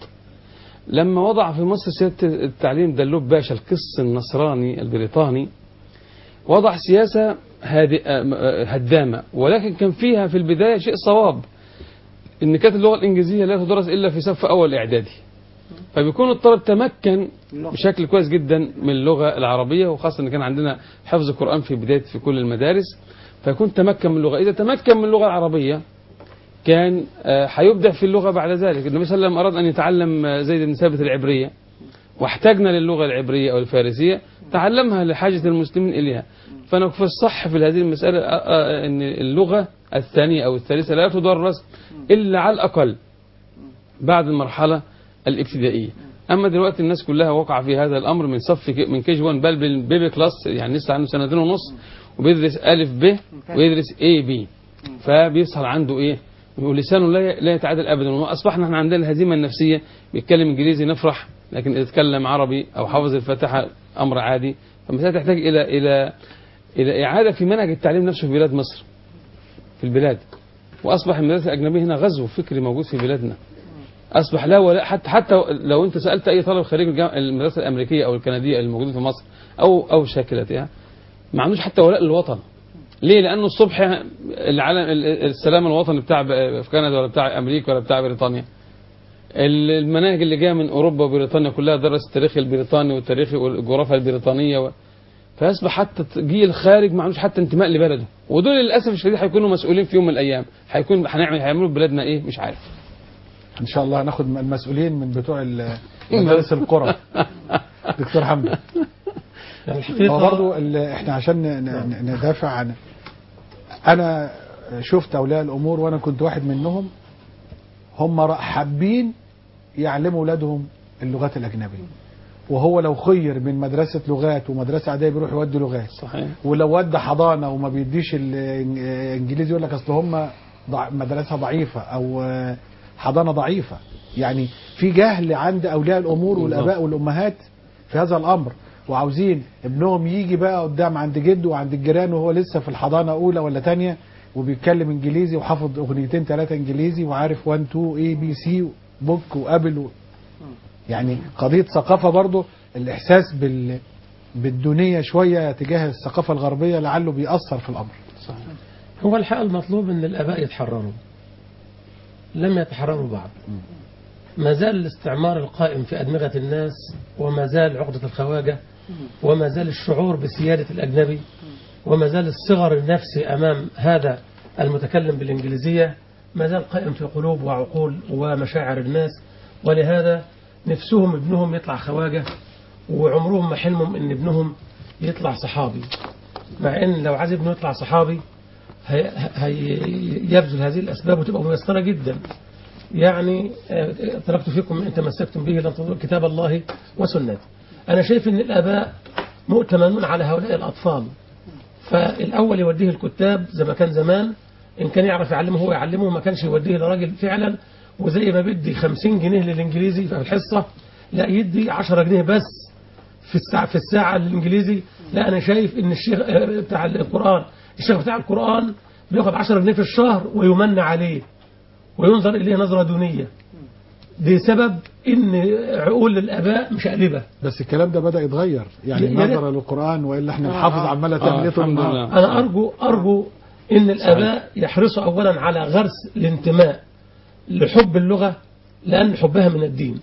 لما وضع في مصر سيادة التعليم دلوب باشا القس النصراني البريطاني وضع سياسة هادئة هدامة ولكن كان فيها في البداية شيء صواب إن كانت اللغة الإنجليزية لا تدرس إلا في صف أول إعدادي فبيكون الطالب تمكن بشكل كويس جدا من اللغة العربية وخاصة إن كان عندنا حفظ القرآن في بداية في كل المدارس فيكون تمكن من اللغة إذا تمكن من اللغة العربية كان آه، هيبدع في اللغة بعد ذلك النبي صلى الله عليه وسلم أراد أن يتعلم آه، زيد بن ثابت العبرية واحتاجنا للغة العبرية أو الفارسية تعلمها لحاجة المسلمين إليها فأنا في الصح في هذه المسألة آه، آه، أن اللغة الثانية أو الثالثة لا تدرس إلا على الأقل بعد المرحلة الابتدائية أما دلوقتي الناس كلها وقع في هذا الأمر من صف ك- من كيجي 1 بل بالبيبي كلاس يعني لسه عنده سنتين ونص وبيدرس ألف ب ويدرس اي بي فبيصل عنده إيه ولسانه لا لا يتعادل ابدا واصبحنا احنا عندنا الهزيمه النفسيه بيتكلم انجليزي نفرح لكن اذا اتكلم عربي او حافظ الفاتحه امر عادي فالمساله تحتاج الى الى الى اعاده في منهج التعليم نفسه في بلاد مصر في البلاد واصبح المدارس الاجنبيه هنا غزو فكري موجود في بلادنا اصبح لا ولا حتى حتى لو انت سالت اي طالب خريج الجام- المدرسه الامريكيه او الكنديه الموجوده في مصر او او شاكلتها ما عندوش حتى ولاء للوطن ليه؟ لأنه الصبح العالم السلام الوطني بتاع في كندا ولا بتاع أمريكا ولا بتاع بريطانيا المناهج اللي جايه من أوروبا وبريطانيا كلها درس التاريخ البريطاني والتاريخ والجغرافيا البريطانية و... فيصبح حتى جيل خارج ما عندوش حتى انتماء لبلده ودول للأسف الشديد هيكونوا مسؤولين في يوم من الأيام هيكون هنعمل هيعملوا في بلادنا إيه مش عارف ان شاء الله هناخد المسؤولين من بتوع ال- مدارس القرى دكتور حمدي يعني الحقيقة هو برضو ال- احنا عشان ن- ن- ندافع عن انا شفت اولياء الامور وانا كنت واحد منهم هم را- حابين يعلموا اولادهم اللغات الاجنبيه وهو لو خير من مدرسه لغات ومدرسه عاديه بيروح يودي لغات صحيح ولو ودى حضانه وما بيديش الانجليزي يقول لك اصل هم ضع- مدرسه ضعيفه او آه، حضانه ضعيفه يعني في جهل عند اولياء الامور والاباء والامهات في هذا الامر وعاوزين ابنهم يجي بقى قدام عند جده وعند الجيران وهو لسه في الحضانه اولى ولا تانية وبيتكلم انجليزي وحافظ اغنيتين ثلاثه انجليزي وعارف 1 2 اي بي سي بوك وابل و... يعني قضيه ثقافه برضه الاحساس بال بالدونيه شويه تجاه الثقافه الغربيه لعله بيأثر في الامر صحيح هو الحق المطلوب ان الاباء يتحرروا لم يتحرروا بعد ما زال الاستعمار القائم في ادمغه الناس وما زال عقده الخواجه وما زال الشعور بسياده الاجنبي وما زال الصغر النفسي امام هذا المتكلم بالانجليزيه ما زال قائم في قلوب وعقول ومشاعر الناس ولهذا نفسهم ابنهم يطلع خواجه وعمرهم ما حلمهم ان ابنهم يطلع صحابي مع ان لو عايز ابنه يطلع صحابي هي هي يبذل هذه الاسباب وتبقى ميسره جدا يعني آه، تركت فيكم ان تمسكتم به لن تضلوا كتاب الله وسنته انا شايف ان الاباء مؤتمنون على هؤلاء الاطفال فالاول يوديه الكتاب زي ما كان زمان ان كان يعرف يعلمه هو يعلمه ما كانش يوديه لراجل فعلا وزي ما بدي 50 جنيه للانجليزي في الحصه لا يدي 10 جنيه بس في الساعة في الساعة الإنجليزي لا أنا شايف إن الشيخ آه، بتاع القرآن الشيخ بتاع القرآن بياخد 10 جنيه في الشهر ويمن عليه وينظر إليه نظرة دونية دي سبب إن عقول الآباء مشقلبة بس الكلام ده بدأ يتغير يعني يا ريت. النظرة للقرآن وإلا احنا الحافظ عمالة تعمل طول الحمد النهار لله. أنا أرجو أرجو إن الآباء يحرصوا أولا على غرس الانتماء لحب اللغة لأن حبها من الدين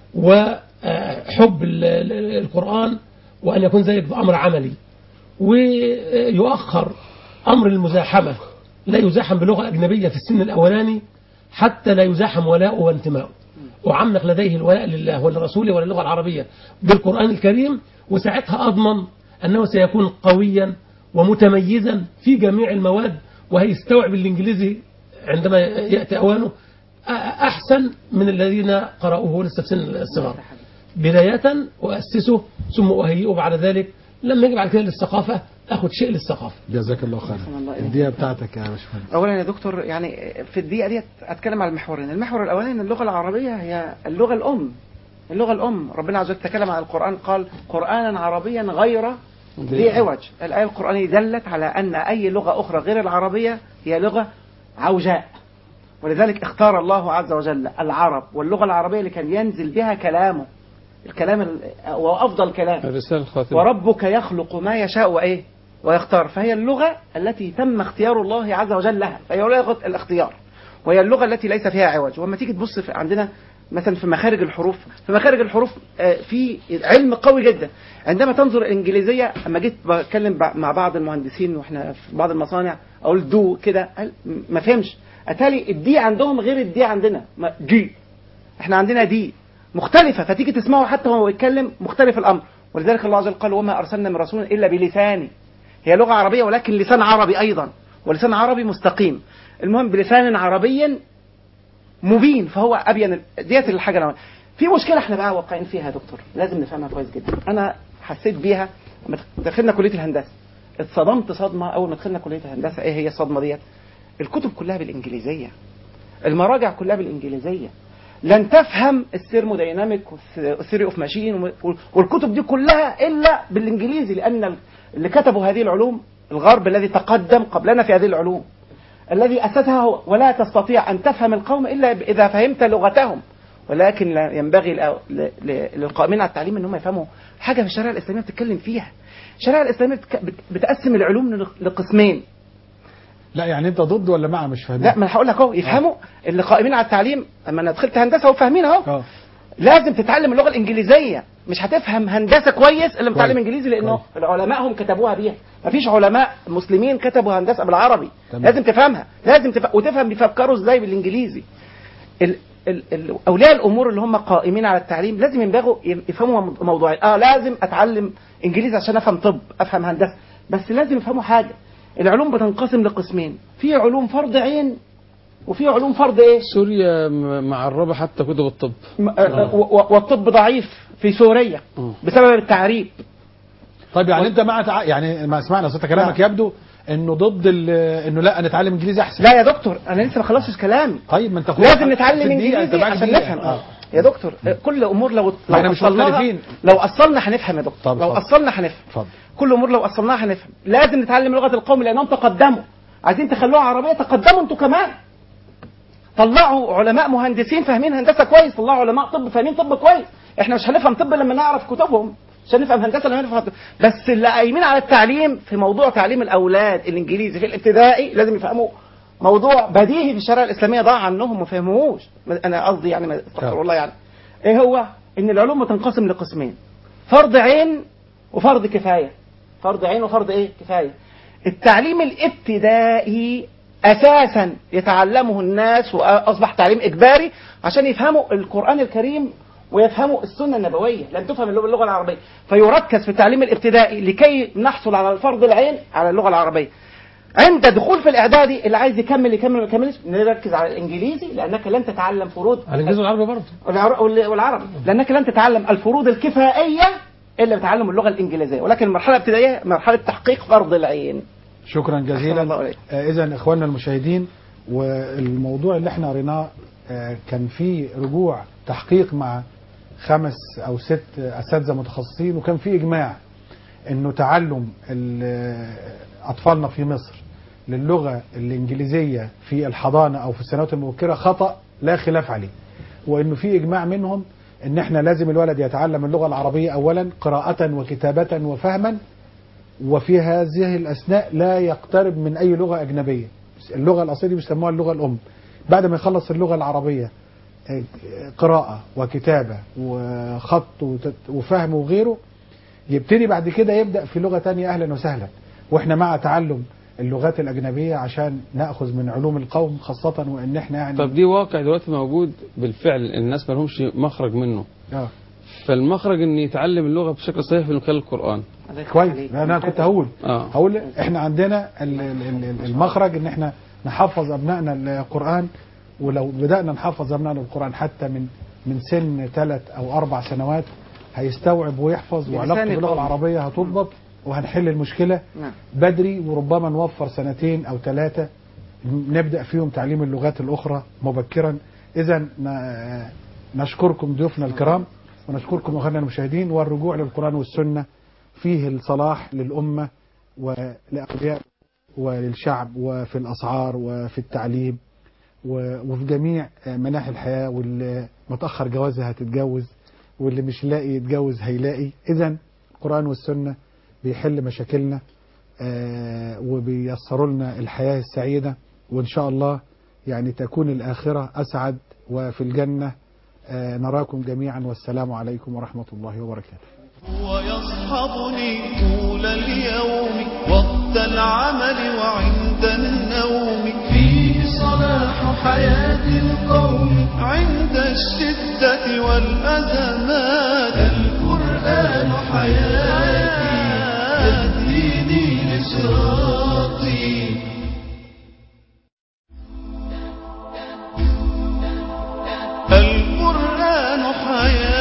وحب ال- ال- القرآن وأن يكون ذلك بأمر عملي ويؤخر أمر المزاحمة لا يزاحم بلغة أجنبية في السن الأولاني حتى لا يزاحم ولاؤه وانتماؤه وعمق لديه الولاء لله ولرسوله وللغة العربية بالقرآن الكريم وساعتها أضمن أنه سيكون قويا ومتميزا في جميع المواد وهيستوعب الإنجليزي عندما يأتي أوانه أ- أحسن من الذين قرأوه لسه في سن الصغر بداية أؤسسه ثم أهيئه بعد ذلك لما يجي بعد كده للثقافة أخذ شيء للثقافة جزاك الله خير أحسن الله إليك. الدقيقة بتاعتك يا باشمهندس اولا يا دكتور يعني في الدقيقه دي اتكلم على المحورين المحور الاولاني ان اللغه العربيه هي اللغه الام اللغة الأم ربنا عز وجل تكلم عن القرآن قال قرآنا عربيا غير ذي عوج الآية القرآنية دلت على أن أي لغة أخرى غير العربية هي لغة عوجاء ولذلك اختار الله عز وجل العرب واللغة العربية اللي كان ينزل بها كلامه الكلام ال- وأفضل كلام الرسالة الخاتمة وربك يخلق ما يشاء وإيه ويختار فهي اللغة التي تم اختيار الله عز وجل لها فهي لغة الاختيار وهي اللغة التي ليس فيها عوج وما تيجي تبص في عندنا مثلا في مخارج الحروف في مخارج الحروف آه، في علم قوي جدا عندما تنظر الإنجليزية أما جيت بتكلم بع- مع بعض المهندسين وإحنا في بعض المصانع أقول دو كده قال م- ما فهمش أتالي الدي عندهم غير الدي عندنا ما- دي احنا عندنا دي مختلفة فتيجي تسمعه حتى وهو يتكلم مختلف الأمر ولذلك الله عز وجل قال وما أرسلنا من رسول إلا بلسان هي لغة عربية ولكن لسان عربي أيضا ولسان عربي مستقيم المهم بلسان عربي مبين فهو أبين ديت الحاجة الأولى. في مشكلة احنا بقى واقعين فيها يا دكتور لازم نفهمها كويس جدا أنا حسيت بيها لما دخلنا كلية الهندسة اتصدمت صدمة أول ما دخلنا كلية الهندسة إيه هي الصدمة ديت الكتب كلها بالإنجليزية المراجع كلها بالإنجليزية لن تفهم الثيرمودايناميك والثيري اوف ماشين والكتب دي كلها الا بالانجليزي لان اللي كتبوا هذه العلوم الغرب الذي تقدم قبلنا في هذه العلوم الذي اسسها هو ولا تستطيع ان تفهم القوم الا اذا فهمت لغتهم ولكن لا ينبغي لأ- ل- ل- للقائمين على التعليم ان هم يفهموا حاجه في الشريعه الاسلاميه بتتكلم فيها الشريعه الاسلاميه بتك- بت- بتقسم العلوم لق- لقسمين لا يعني انت ضد ولا مع مش فاهم لا ما انا هقول لك اهو يفهموا اللي قائمين على التعليم اما انا دخلت هندسه وفاهمين اهو اه لازم تتعلم اللغه الانجليزيه مش هتفهم هندسه كويس الا متعلم كويس. انجليزي لانه كويس. العلماء هم كتبوها بيها مفيش علماء مسلمين كتبوا هندسه بالعربي تمام. لازم تفهمها لازم تف... وتفهم بيفكروا ازاي بالانجليزي ال... ال... ال... اولياء الامور اللي هم قائمين على التعليم لازم ينبغوا يفهموا مو- موضوعين اه لازم اتعلم انجليزي عشان افهم طب افهم هندسه بس لازم يفهموا حاجه العلوم بتنقسم لقسمين في علوم فرض عين وفي علوم فرض ايه سوريا م- معربة حتى كتب الطب م- آه، و- و- والطب ضعيف في سوريا مم. بسبب التعريب طيب يعني انت مع تع... يعني ما سمعنا صوت كلامك نعم. يبدو انه ضد ال... انه لا نتعلم انجليزي احسن لا يا دكتور انا لسه ما خلصتش كلامي طيب ما انت خد- لازم نتعلم في الدقيقة، انجليزي انت معاك عشان دقيقة. نفهم اه يا دكتور آه، كل امور لو ما احنا لو مش أصلناها- مختلفين. لو اصلنا هنفهم يا دكتور طب لو اتفضل. اصلنا هنفهم اتفضل كل امور لو اصلناها هنفهم لازم نتعلم لغه القوم لانهم تقدموا عايزين تخلوها عربيه تقدموا انتوا كمان طلعوا علماء مهندسين فاهمين هندسه كويس طلعوا علماء طب فاهمين طب كويس احنا مش هنفهم طب لما نعرف كتبهم مش هنفهم هندسه لما نفهم طب. بس اللي قايمين على التعليم في موضوع تعليم الاولاد الانجليزي في الابتدائي لازم يفهموا موضوع بديهي في الشريعه الاسلاميه ضاع عنهم ما فهموهوش انا قصدي يعني ما- استغفر الله يعني ايه هو ان العلوم بتنقسم لقسمين فرض عين وفرض كفايه فرض عين وفرض ايه كفايه التعليم الابتدائي اساسا يتعلمه الناس واصبح تعليم اجباري عشان يفهموا القران الكريم ويفهموا السنه النبويه لم تفهم اللغه اللغة العربيه فيركز في التعليم الابتدائي لكي نحصل على الفرض العين على اللغه العربيه عند دخول في الاعدادي اللي عايز يكمل يكمل ما يكملش نركز على الانجليزي لانك لن تتعلم فروض على الانجليزي والعربي برضه والعر- وال- والعربي لانك لن تتعلم الفروض الكفائيه الا بتعلم اللغه الانجليزيه ولكن المرحله الابتدائيه مرحله تحقيق فرض العين شكرا أحسن الله جزيلا عليك. اذا اخواننا المشاهدين والموضوع اللي احنا قريناه آه، كان فيه رجوع تحقيق مع خمس او ست اساتذه متخصصين وكان في اجماع انه تعلم ال- اطفالنا في مصر للغه الانجليزيه في الحضانه او في السنوات المبكره خطا لا خلاف عليه وانه في اجماع منهم ان احنا لازم الولد يتعلم اللغه العربيه اولا قراءه وكتابه وفهما وفي هذه الأثناء لا يقترب من أي لغة أجنبية اللغة الأصلية دي بيسموها اللغة الأم بعد ما يخلص اللغة العربية آه، قراءة وكتابة وخط وتت- وفهم وغيره يبتدي بعد كده يبدأ في لغة تانية أهلا وسهلا وإحنا مع تعلم اللغات الأجنبية عشان نأخذ من علوم القوم خاصة وإن إحنا يعني طب دي واقع دلوقتي موجود بالفعل الناس ما لهمش مخرج منه آه. فالمخرج ان يتعلم اللغه بشكل صحيح من خلال القران كويس انا كنت هقول اه هقول احنا عندنا ال- ال- ال- المخرج ان احنا نحفظ ابنائنا القران ولو بدانا نحفظ ابنائنا القران حتى من من سن ثلاث او اربع سنوات هيستوعب ويحفظ بلسان وعلاقته باللغه القوم. العربيه هتضبط وهنحل المشكله نعم بدري وربما نوفر سنتين او ثلاثه نبدا فيهم تعليم اللغات الاخرى مبكرا اذا ن- نشكركم ضيوفنا الكرام ونشكركم أخواننا المشاهدين والرجوع للقرآن والسنة فيه الصلاح للأمة ولأولياء وللشعب وفي الأسعار وفي التعليم و- وفي جميع مناحي الحياة واللي متأخر جوازها هتتجوز واللي مش لاقي يتجوز هيلاقي إذا القرآن والسنة بيحل مشاكلنا آه، وبيسروا لنا الحياة السعيدة وإن شاء الله يعني تكون الآخرة أسعد وفي الجنة آه، نراكم جميعا والسلام عليكم ورحمة الله وبركاته ويصحبني طول اليوم وقت العمل وعند النوم فيه صلاح حياة القوم عند الشدة والأزمات القرآن حياتي يهديني لصراطي القرآن حياتي